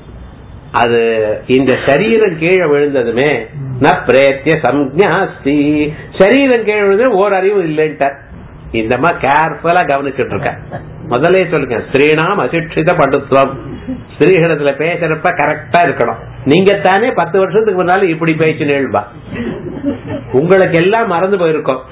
அது இந்த சரீரம் கீழே விழுந்ததுமே ந பிரேத்திய சம்ஞாஸ்தி சரீரம் கீழே விழுந்தது ஓர் அறிவு இல்லைன்ட்டார் இந்த மாதிரி கேர்ஃபுல்லா கவனிச்சுட்டு இருக்க முதல்ல சொல்லுங்க ஸ்ரீனாம் அசிக்ஷித படுத்துவம் ஸ்ரீகணத்துல பேசுறப்ப கரெக்டா இருக்கணும் நீங்க தானே பத்து வருஷத்துக்கு முன்னால இப்படி பேச்சு நேழ்பா உங்களுக்கு எல்லாம் மறந்து போயிருக்கோம்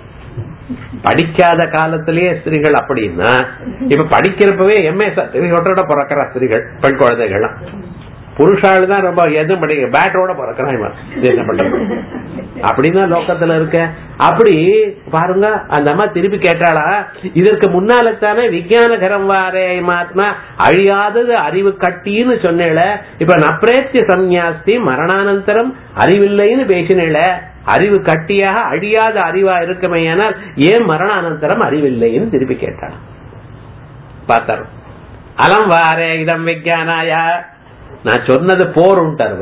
படிக்காத காலத்திலேயே ஸ்திரீகள் அப்படின்னா இப்ப படிக்கிறப்பவே எம்ஏ சர்டிபிகேட்டோட பிறக்கிறா ஸ்திரீகள் பெண் குழந்தைகள்லாம் புருஷாள் தான் ரொம்ப எதுவும் படிக்க பேட்டோட பிறக்கிறான் இவன் இது என்ன பண்றது அப்படிதான் லோக்கத்துல இருக்க அப்படி பாருங்க அந்த அம்மா திருப்பி கேட்டாளா இதற்கு முன்னாலத்தானே விஞ்ஞானகரம் வாரே மாத்மா அழியாதது அறிவு கட்டின்னு சொன்னேல இப்ப நப்ரேத்திய சந்நியாஸ்தி மரணானந்தரம் அறிவில்லைன்னு பேசினேல அறிவு கட்டியாக அழியாத அறிவா இருக்குமையானால் ஏன் மரணானந்தரம் அறிவில்லைன்னு திருப்பி கேட்டாள் பார்த்தாரு அலம் வாரே இதம் விஞ்ஞானாயா நான் சொன்னது போருன்ட்டாரு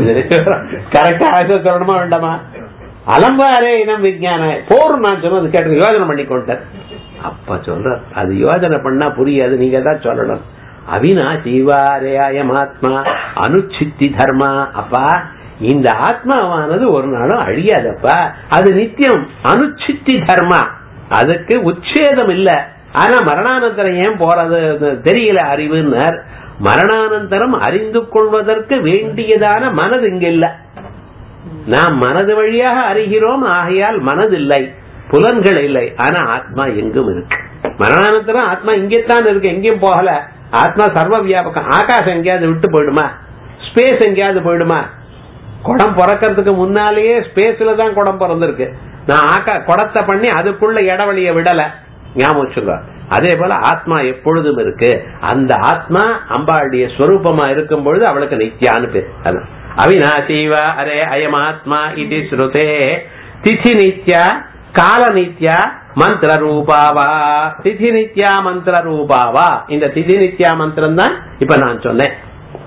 கரெக்டா சொல்லணுமா வேண்டாமா அலம்பாரே இனம் விஞ்ஞான போர் நான் சொன்னது கேட்டு யோஜனை பண்ணி கொண்டார் அப்ப சொல்ற அது யோஜனை பண்ணா புரியாது நீங்க தான் சொல்லணும் அவினாசிவாரே அயமாத்மா அனுச்சித்தி தர்மா அப்பா இந்த ஆத்மாவானது ஒரு நாளும் அழியாதப்பா அது நித்தியம் அனுச்சித்தி தர்மா அதுக்கு உச்சேதம் இல்ல ஆனா மரணானந்தரம் ஏன் போறது தெரியல அறிவுன்னார் மரணானந்தரம் அறிந்து கொள்வதற்கு வேண்டியதான மனது இங்க இல்ல நாம் மனது வழியாக அறிகிறோம் ஆகையால் மனது இல்லை புலன்கள் இல்லை ஆனா ஆத்மா எங்கும் இருக்கு மரணானந்தரம் ஆத்மா இங்கேத்தான் இருக்கு எங்கேயும் போகல ஆத்மா சர்வ வியாபகம் ஆகாசம் எங்கேயாவது விட்டு போயிடுமா ஸ்பேஸ் எங்கேயாவது போயிடுமா குடம் பிறக்கிறதுக்கு முன்னாலேயே ஸ்பேஸ்ல தான் குடம் பிறந்திருக்கு நான் ஆக்கா குடத்தை பண்ணி அதுக்குள்ள இடவழிய விடல ஞாபகம் வச்சுக்கோ அதே போல ஆத்மா எப்பொழுதும் இருக்கு அந்த ஆத்மா அம்பாளுடைய ஸ்வரூபமா இருக்கும் பொழுது அவளுக்கு நித்யான்னு பேர் அதான் அவிநாசீவ அரே அயம் ஆத்மா இது ஸ்ருதே திதி நித்யா கால நித்யா மந்திர ரூபாவா திதி நித்யா மந்திர ரூபாவா இந்த திதி நித்யா மந்திரம் தான் இப்ப நான் சொன்னேன்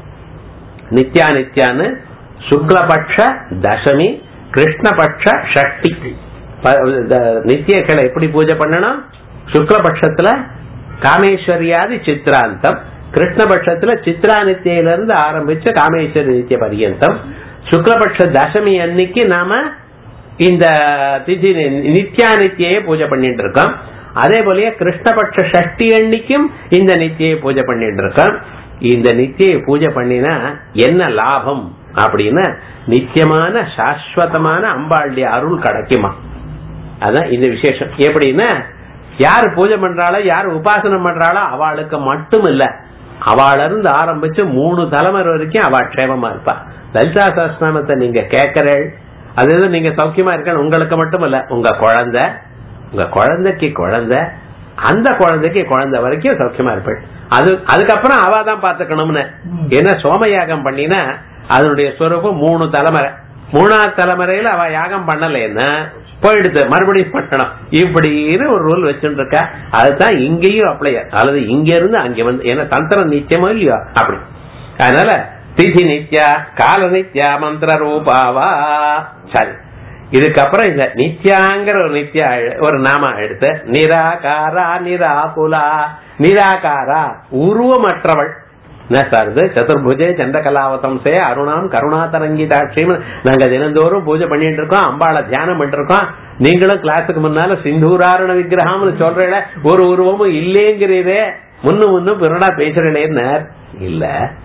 நித்யா நித்யான்னு சுக்லபட்ச தசமி கிருஷ்ணபட்ச ஷஷ்டி நித்தியக்களை எப்படி பூஜை பண்ணணும் சுக்லபட்சத்துல காமேஸ்வரியாதி சித்ராந்தம் கிருஷ்ணபட்சத்துல சித்ரா நித்தியிலிருந்து ஆரம்பிச்சு காமேஸ்வரி நித்திய பரியந்தம் சுக்லபட்ச தசமி அன்னைக்கு நாம இந்த திதி நித்யா நித்தியை பூஜை பண்ணிட்டு இருக்கோம் அதே போலயே கிருஷ்ணபட்ச ஷஷ்டி அன்னைக்கும் இந்த நித்தியை பூஜை பண்ணிட்டு இருக்கோம் இந்த நித்தியை பூஜை பண்ணினா என்ன லாபம் அப்படின்னா நித்தியமான சாஸ்வதமான அம்பாளுடைய அருள் கிடைக்குமா அதான் இந்த விசேஷம் எப்படின்னா யார் பூஜை பண்றாளோ யார் உபாசனம் பண்றாளோ அவளுக்கு மட்டும் இல்ல அவள இருந்து ஆரம்பிச்சு மூணு தலைமுறை வரைக்கும் அவ க்ஷேமமா இருப்பா லலிதா சஹஸ்நாமத்தை நீங்க கேட்கிறேள் அது எதுவும் நீங்க சௌக்கியமா இருக்க உங்களுக்கு மட்டும் இல்ல உங்க குழந்தை உங்க குழந்தைக்கு குழந்தை அந்த குழந்தைக்கு குழந்தை வரைக்கும் சௌக்கியமா இருப்பேன் அது அதுக்கப்புறம் அவ தான் பாத்துக்கணும்னு ஏன்னா சோமயாகம் பண்ணினா அதனுடைய ஸ்வரூபம் மூணு தலைமுறை மூணாவது தலைமுறையில அவ யாகம் பண்ணலைன்னா போயிடுது மறுபடியும் பண்ணணும் இப்படின்னு ஒரு ரூல் வச்சுட்டு இருக்கா அதுதான் இங்கேயும் அப்ளை அல்லது இங்க இருந்து அங்க வந்து ஏன்னா தந்திரம் நிச்சயமோ இல்லையோ அப்படி அதனால திதி நித்யா கால நித்யா மந்திர ரூபாவா சரி இதுக்கப்புறம் இந்த நித்யாங்கிற ஒரு நித்யா ஒரு நாம எடுத்து நிராகாரா நிராகுலா நிராகாரா உருவமற்றவள் என்ன சார் இது சதுர்புஜே சந்திரகலாவதம்சே அருணாம் கருணாதரங்கிதாட்சியம் நாங்க தினந்தோறும் பூஜை பண்ணிட்டு இருக்கோம் அம்பாளை தியானம் பண்ணிட்டு இருக்கோம் நீங்களும் கிளாஸுக்கு முன்னால சிந்தூராரண விக்கிரகம்னு சொல்றீங்கள ஒரு உருவமும் இல்லேங்கிறதே முன்னு முன்னும் பிறடா பேசுறேன்னு இல்ல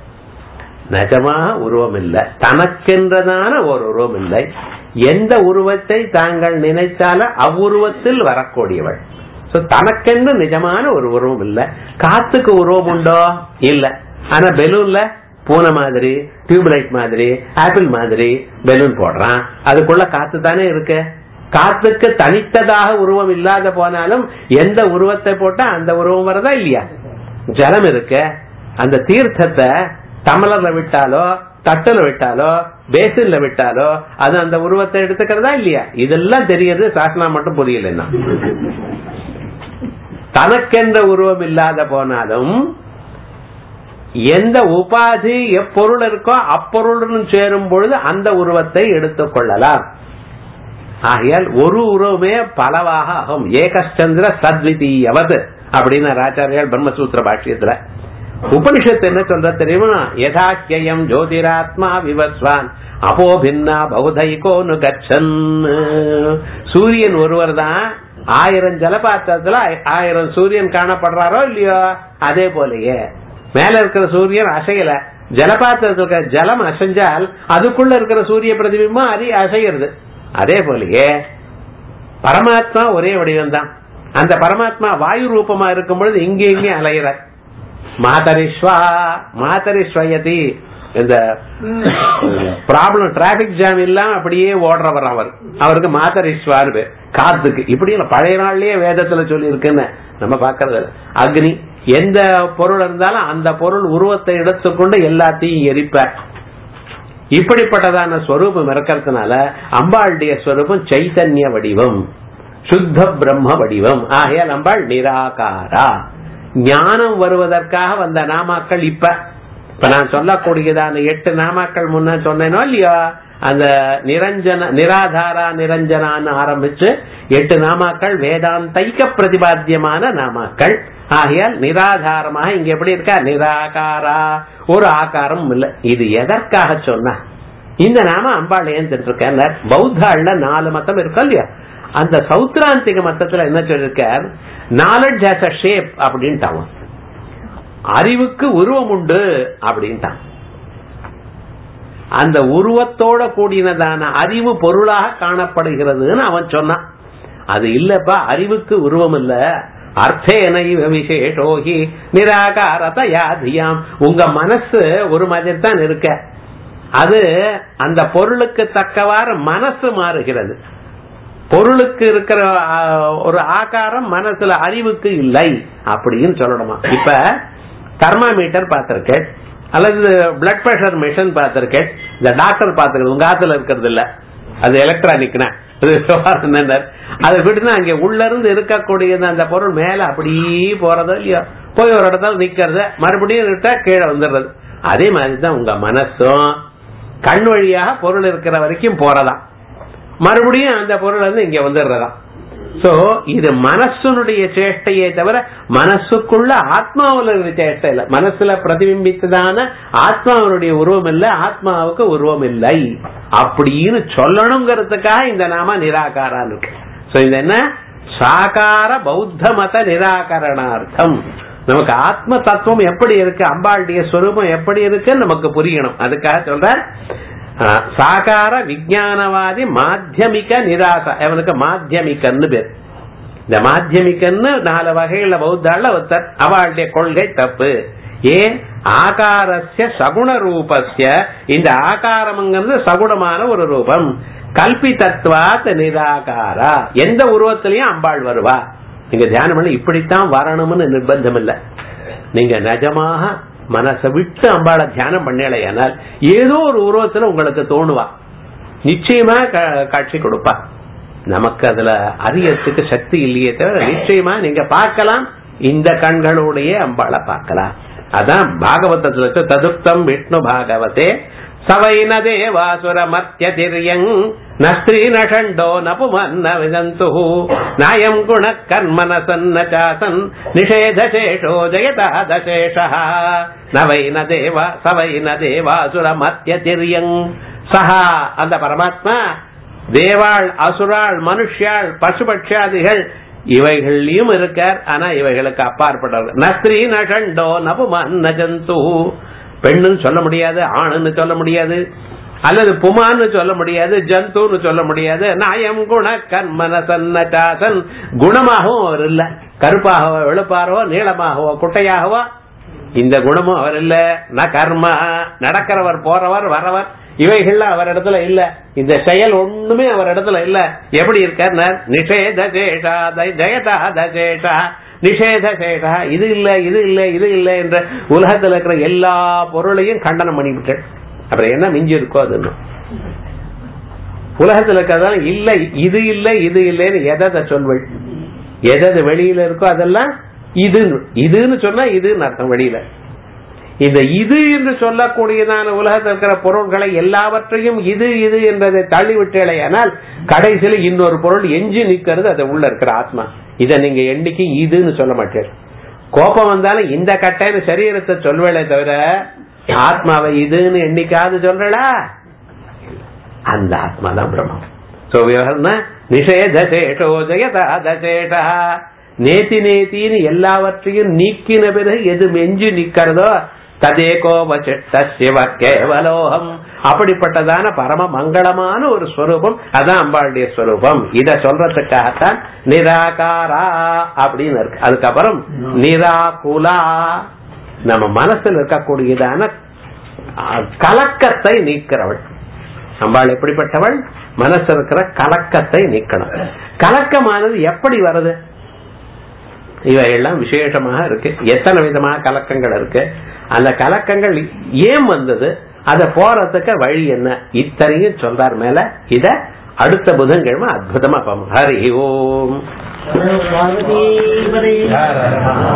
நிஜமா உருவம் இல்ல தனக்கென்றதான ஒரு உருவம் இல்லை எந்த உருவத்தை தாங்கள் நினைத்தால அவ்வுருவத்தில் வரக்கூடியவள் தனக்கென்று நிஜமான ஒரு உருவம் இல்ல காத்துக்கு உருவம் உண்டோ இல்ல ஆனா பெலூன்ல பூனை மாதிரி டியூப்லைட் மாதிரி ஆப்பிள் மாதிரி பெலூன் போடுறான் அதுக்குள்ள காத்து தானே இருக்கு காத்துக்கு தனித்ததாக உருவம் இல்லாத போனாலும் எந்த உருவத்தை போட்டா அந்த உருவம் வரதா இல்லையா ஜலம் இருக்கு அந்த தீர்த்தத்தை டம்ளர்ல விட்டாலோ தட்டுல விட்டாலோ பேசின்ல விட்டாலோ அது அந்த உருவத்தை எடுத்துக்கிறதா இல்லையா இதெல்லாம் தெரியுது சாசனா மட்டும் புரியலன்னா தனக்கென்ற உருவம் இல்லாத போனாலும் எந்த உபாதி எப்பொருள் இருக்கோ அப்பொருளுடன் சேரும் பொழுது அந்த உருவத்தை எடுத்துக் கொள்ளலாம் ஆகையால் ஒரு உருவமே பலவாக ஆகும் ஏகச்சந்திர சத்விதீயவது அப்படின்னு ஆச்சாரியால் பிரம்மசூத்திர பாஷ்யத்துல உபனிஷத்து என்ன சொல்ற தெரியுமா யதாக்கியம் ஜோதிராத்மா விவஸ்வான் அப்போ பின்னா பௌதைகோனு கச்சன் சூரியன் ஒருவர் தான் ஆயிரம் ஜலபாத்திரத்துல ஆயிரம் சூரியன் காணப்படுறாரோ இல்லையோ அதே போலயே மேல இருக்கிற சூரியன் அசையல ஜலபாத்திரத்தில் இருக்கிற ஜலம் அசைஞ்சால் அதுக்குள்ள இருக்கிற சூரிய பிரதிபிம்பம் அது அசைகிறது அதே போலயே பரமாத்மா ஒரே வடிவம் தான் அந்த பரமாத்மா வாயு ரூபமா இருக்கும் பொழுது இங்கே இங்கே அலையிற மாதரிஸ்வா மாதரிஸ்வயதி இந்த ப்ராப்ளம் டிராபிக் ஜாம் இல்லாம அப்படியே ஓடுறவர் அவர் அவருக்கு மாதரிஸ்வார் பேர் காத்துக்கு இப்படி இல்ல பழைய நாள்லயே வேதத்துல சொல்லி இருக்குன்னு நம்ம பாக்குறது இல்ல. அக்னி எந்த பொருள் இருந்தாலும் அந்த பொருள் உருவத்தை எடுத்துக்கொண்டு எல்லாத்தையும் எரிப்பார் இப்படிப்பட்டதான ஸ்வரூபம் இருக்கிறதுனால அம்பாளுடைய ஸ்வரூபம் சைத்தன்ய வடிவம் சுத்த பிரம்ம வடிவம் ஆகையால் அம்பாள் நிராகாரா ஞானம் வருவதற்காக வந்த நாமாக்கள் இப்ப இப்ப நான் சொல்லக்கூடியதான எட்டு நாமாக்கள் முன்ன சொன்னேனோ இல்லையா அந்த நிரஞ்சன நிராதாரா நிரஞ்சனான்னு ஆரம்பிச்சு எட்டு நாமாக்கள் வேதாந்தைக்க பிரதிபாத்தியமான நாமாக்கள் ஆகையால் நிராதாரமாக இங்க எப்படி இருக்கா நிராகாரா ஒரு ஆகாரம் இல்ல இது எதற்காக சொன்னா இந்த நாம அம்பாள் ஏன் தெரிஞ்சிருக்க பௌத்தாள்ல நாலு மத்தம் இருக்கும் இல்லையா அந்த சௌத்ராந்திக மத்தத்துல என்ன சொல்லிருக்கார் நாலெட்ஜ் ஹாஸ் அ ஷேப் அப்படின்ட்டான் அறிவுக்கு உருவம் உண்டு அப்படின்ட்டான் அந்த உருவத்தோட கூடினதான அறிவு பொருளாக காணப்படுகிறதுன்னு அவன் சொன்னான் அது இல்லப்பா அறிவுக்கு உருவம் இல்ல அர்த்தேன இவ விசேஷோகி நிராகாரத யாதியாம் உங்க மனசு ஒரு மாதிரி தான் இருக்க அது அந்த பொருளுக்கு தக்கவாறு மனசு மாறுகிறது பொருளுக்கு இருக்கிற ஆ, ஒரு ஆகாரம் மனசுல அறிவுக்கு இல்லை அப்படின்னு சொல்லணுமா இப்ப தெர்மாமீட்டர் பார்த்திருக்கேன் அல்லது பிளட் பிரஷர் மிஷின் பார்த்திருக்கேன் இந்த டாக்டர் பார்த்திருக்கேன் உங்க ஆத்துல இருக்கிறது இல்ல அது எலக்ட்ரானிக்னா அது விவகாரம் என்ன? அதை விட்டுனா அங்க உள்ள இருந்து இருக்கக்கூடிய அந்த பொருள் மேல அப்படியே போறதோ இல்லையோ போய் ஒரு இடத்துல நிக்கிறது மறுபடியும் விட்டா கீழே வந்துடுறது அதே மாதிரிதான் உங்க மனசும் கண் வழியாக பொருள் இருக்கிற வரைக்கும் போறதாம் மறுபடியும் அந்த பொருள் வந்து இங்க வந்துடுறதாம் சோ இது மனசுனுடைய சேஷ்டையே தவிர மனசுக்குள்ள ஆத்மாவுல இருக்கிற சேஷ்டை இல்ல மனசுல பிரதிபிம்பித்ததான ஆத்மாவுடைய உருவம் இல்ல ஆத்மாவுக்கு உருவம் இல்லை அப்படின்னு சொல்லணுங்கிறதுக்காக இந்த நாம நிராகாரான்னு இருக்கு சோ இது என்ன சாகார பௌத்த மத நிராகரணார்த்தம் நமக்கு ஆத்ம தத்துவம் எப்படி இருக்கு அம்பாளுடைய ஸ்வரூபம் எப்படி இருக்குன்னு நமக்கு புரியணும் அதுக்காக சொல்ற ஆஹ், சாகார விஞ்ஞானவாதி மாத்தியமிக நிராச அவனுக்கு மாத்தியமிகன்னு பேர் இந்த மாத்தியமிகன்னு நாலு வகைகள பௌத்தால ஒருத்தர் அவளுடைய கொள்கை தப்பு ஏன் ஆகாரஸ்ய சகுண ரூபஸ்ய இந்த ஆகாரம்ங்கிறது சகுணமான ஒரு ரூபம் கல்பிதத்வாத் நிராகாரா எந்த உருவத்திலையும் அம்பாள் வருவா நீங்க தியானம் பண்ணி இப்படித்தான் வரணும்னு நிர்பந்தம் இல்ல நீங்க நிஜமாக மனசை விட்டு அம்பாளை தியானம் பண்ணலையானால் ஏதோ ஒரு உருவத்துல உங்களுக்கு தோணுவா நிச்சயமா கா- காட்சி கொடுப்பா நமக்கு அதுல அறியறதுக்கு சக்தி இல்லையே தவிர நிச்சயமா நீங்க பார்க்கலாம் இந்த கண்களுடைய அம்பாளை பார்க்கலாம் அதான் பாகவதத்துல இருக்கு, ததுப்தம் விஷ்ணு பாகவதே சவைன தேவாசுர மத்திய திரியங் நஸ்திரீ நஷண்டோ நபுமன்ன விதந்து நாயம் குண கர்மன சன்ன சாசன் நிஷேதசேஷோ ஜெயதா தசேஷ நவைன தேவ சவைன தேவாசுர மத்திய திரியங் சஹா அந்த பரமாத்மா தேவாள் அசுராள் மனுஷியாள் பசுபட்சாதிகள் இவைகள்லயும் இருக்கார் ஆனா இவைகளுக்கு அப்பாற்பட்டவர் நஸ்திரீ நஷண்டோ நபுமன் நஜந்து பெண்ணுன்னு சொல்ல முடியாது ஆணுன்னு சொல்ல முடியாது அல்லது புமான்னு சொல்ல முடியாது ஜந்துன்னு சொல்ல முடியாது நாயம் குண கண்மன சன்னச்சாசன் குணமாகவும் அவர் இல்ல கருப்பாகவோ வெளுப்பாரவோ நீளமாகவோ குட்டையாகவோ இந்த குணமும் அவர் இல்ல ந கர்மா நடக்கிறவர் போறவர் வரவர் இவைகள்ல அவர் இடத்துல இல்ல இந்த செயல் ஒண்ணுமே அவர் இடத்துல இல்ல எப்படி இருக்கார் நிஷேத சேஷா தை- ஜெயதா தசேஷா நிஷேத சேஷா இது இல்ல இது இல்ல இது இல்ல என்ற உலகத்துல இருக்கிற எல்லா பொருளையும் கண்டனம் பண்ணிவிட்டு அப்புறம் என்ன மிஞ்சி இருக்கோ அது இன்னும். உலகத்துல இருக்கிறதால இல்ல இது இல்ல இது இல்லைன்னு எதை சொல்வள் எதது வெளியில இருக்கோ அதெல்லாம் இதுன்னு இதுன்னு சொன்னா இதுன்னு அர்த்தம் வெளியில இந்த இது என்று சொல்லக்கூடியதான உலகத்தில் இருக்கிற பொருள்களை எல்லாவற்றையும் இது இது என்பதை தள்ளிவிட்டேனால் கடைசியில இன்னொரு பொருள் எஞ்சி நிக்கிறது அது உள்ள இருக்கிற ஆத்மா இத நீங்க என்னைக்கு இதுன்னு சொல்ல மாட்டீர் கோபம் வந்தாலும் இந்த கட்டைன்னு சரீரத்தை சொல்வேளே தவிர ஆத்மாவை இதுன்னு என்னைக்காவது சொல்றா அந்த ஆத்மா தான் பிரம்மம் சோ விவகாரம்னா நிஷேதசேஷோ ஜெயதா தசேஷா நேத்தி நேத்தின்னு எல்லாவற்றையும் நீக்கின பிறகு எது மெஞ்சு நிக்கிறதோ ததேகோ வச்சிவ கேவலோகம் அப்படிப்பட்டதான பரம மங்களமான ஒரு ஸ்வரூபம் அதான் அம்பாளுடைய ஸ்வரூபம் இத சொல்றதுக்காகத்தான் நிராகாரா அப்படின்னு இருக்கு அதுக்கப்புறம் நிராகுலா நம்ம மனசுல இருக்கக்கூடியதான கலக்கத்தை நீக்கிறவள் அம்பாள் எப்படிப்பட்டவள் மனசு இருக்கிற கலக்கத்தை நீக்கணும் கலக்கமானது எப்படி வருது இவையெல்லாம் விசேஷமாக இருக்கு எத்தனை விதமான கலக்கங்கள் இருக்கு அந்த கலக்கங்கள் ஏன் வந்தது அத போறதுக்கு வழி என்ன இத்தனையும் சொல்றார் மேல இத அடுத்த புதன்கிழமை அற்புதமா ஹரி ஓம்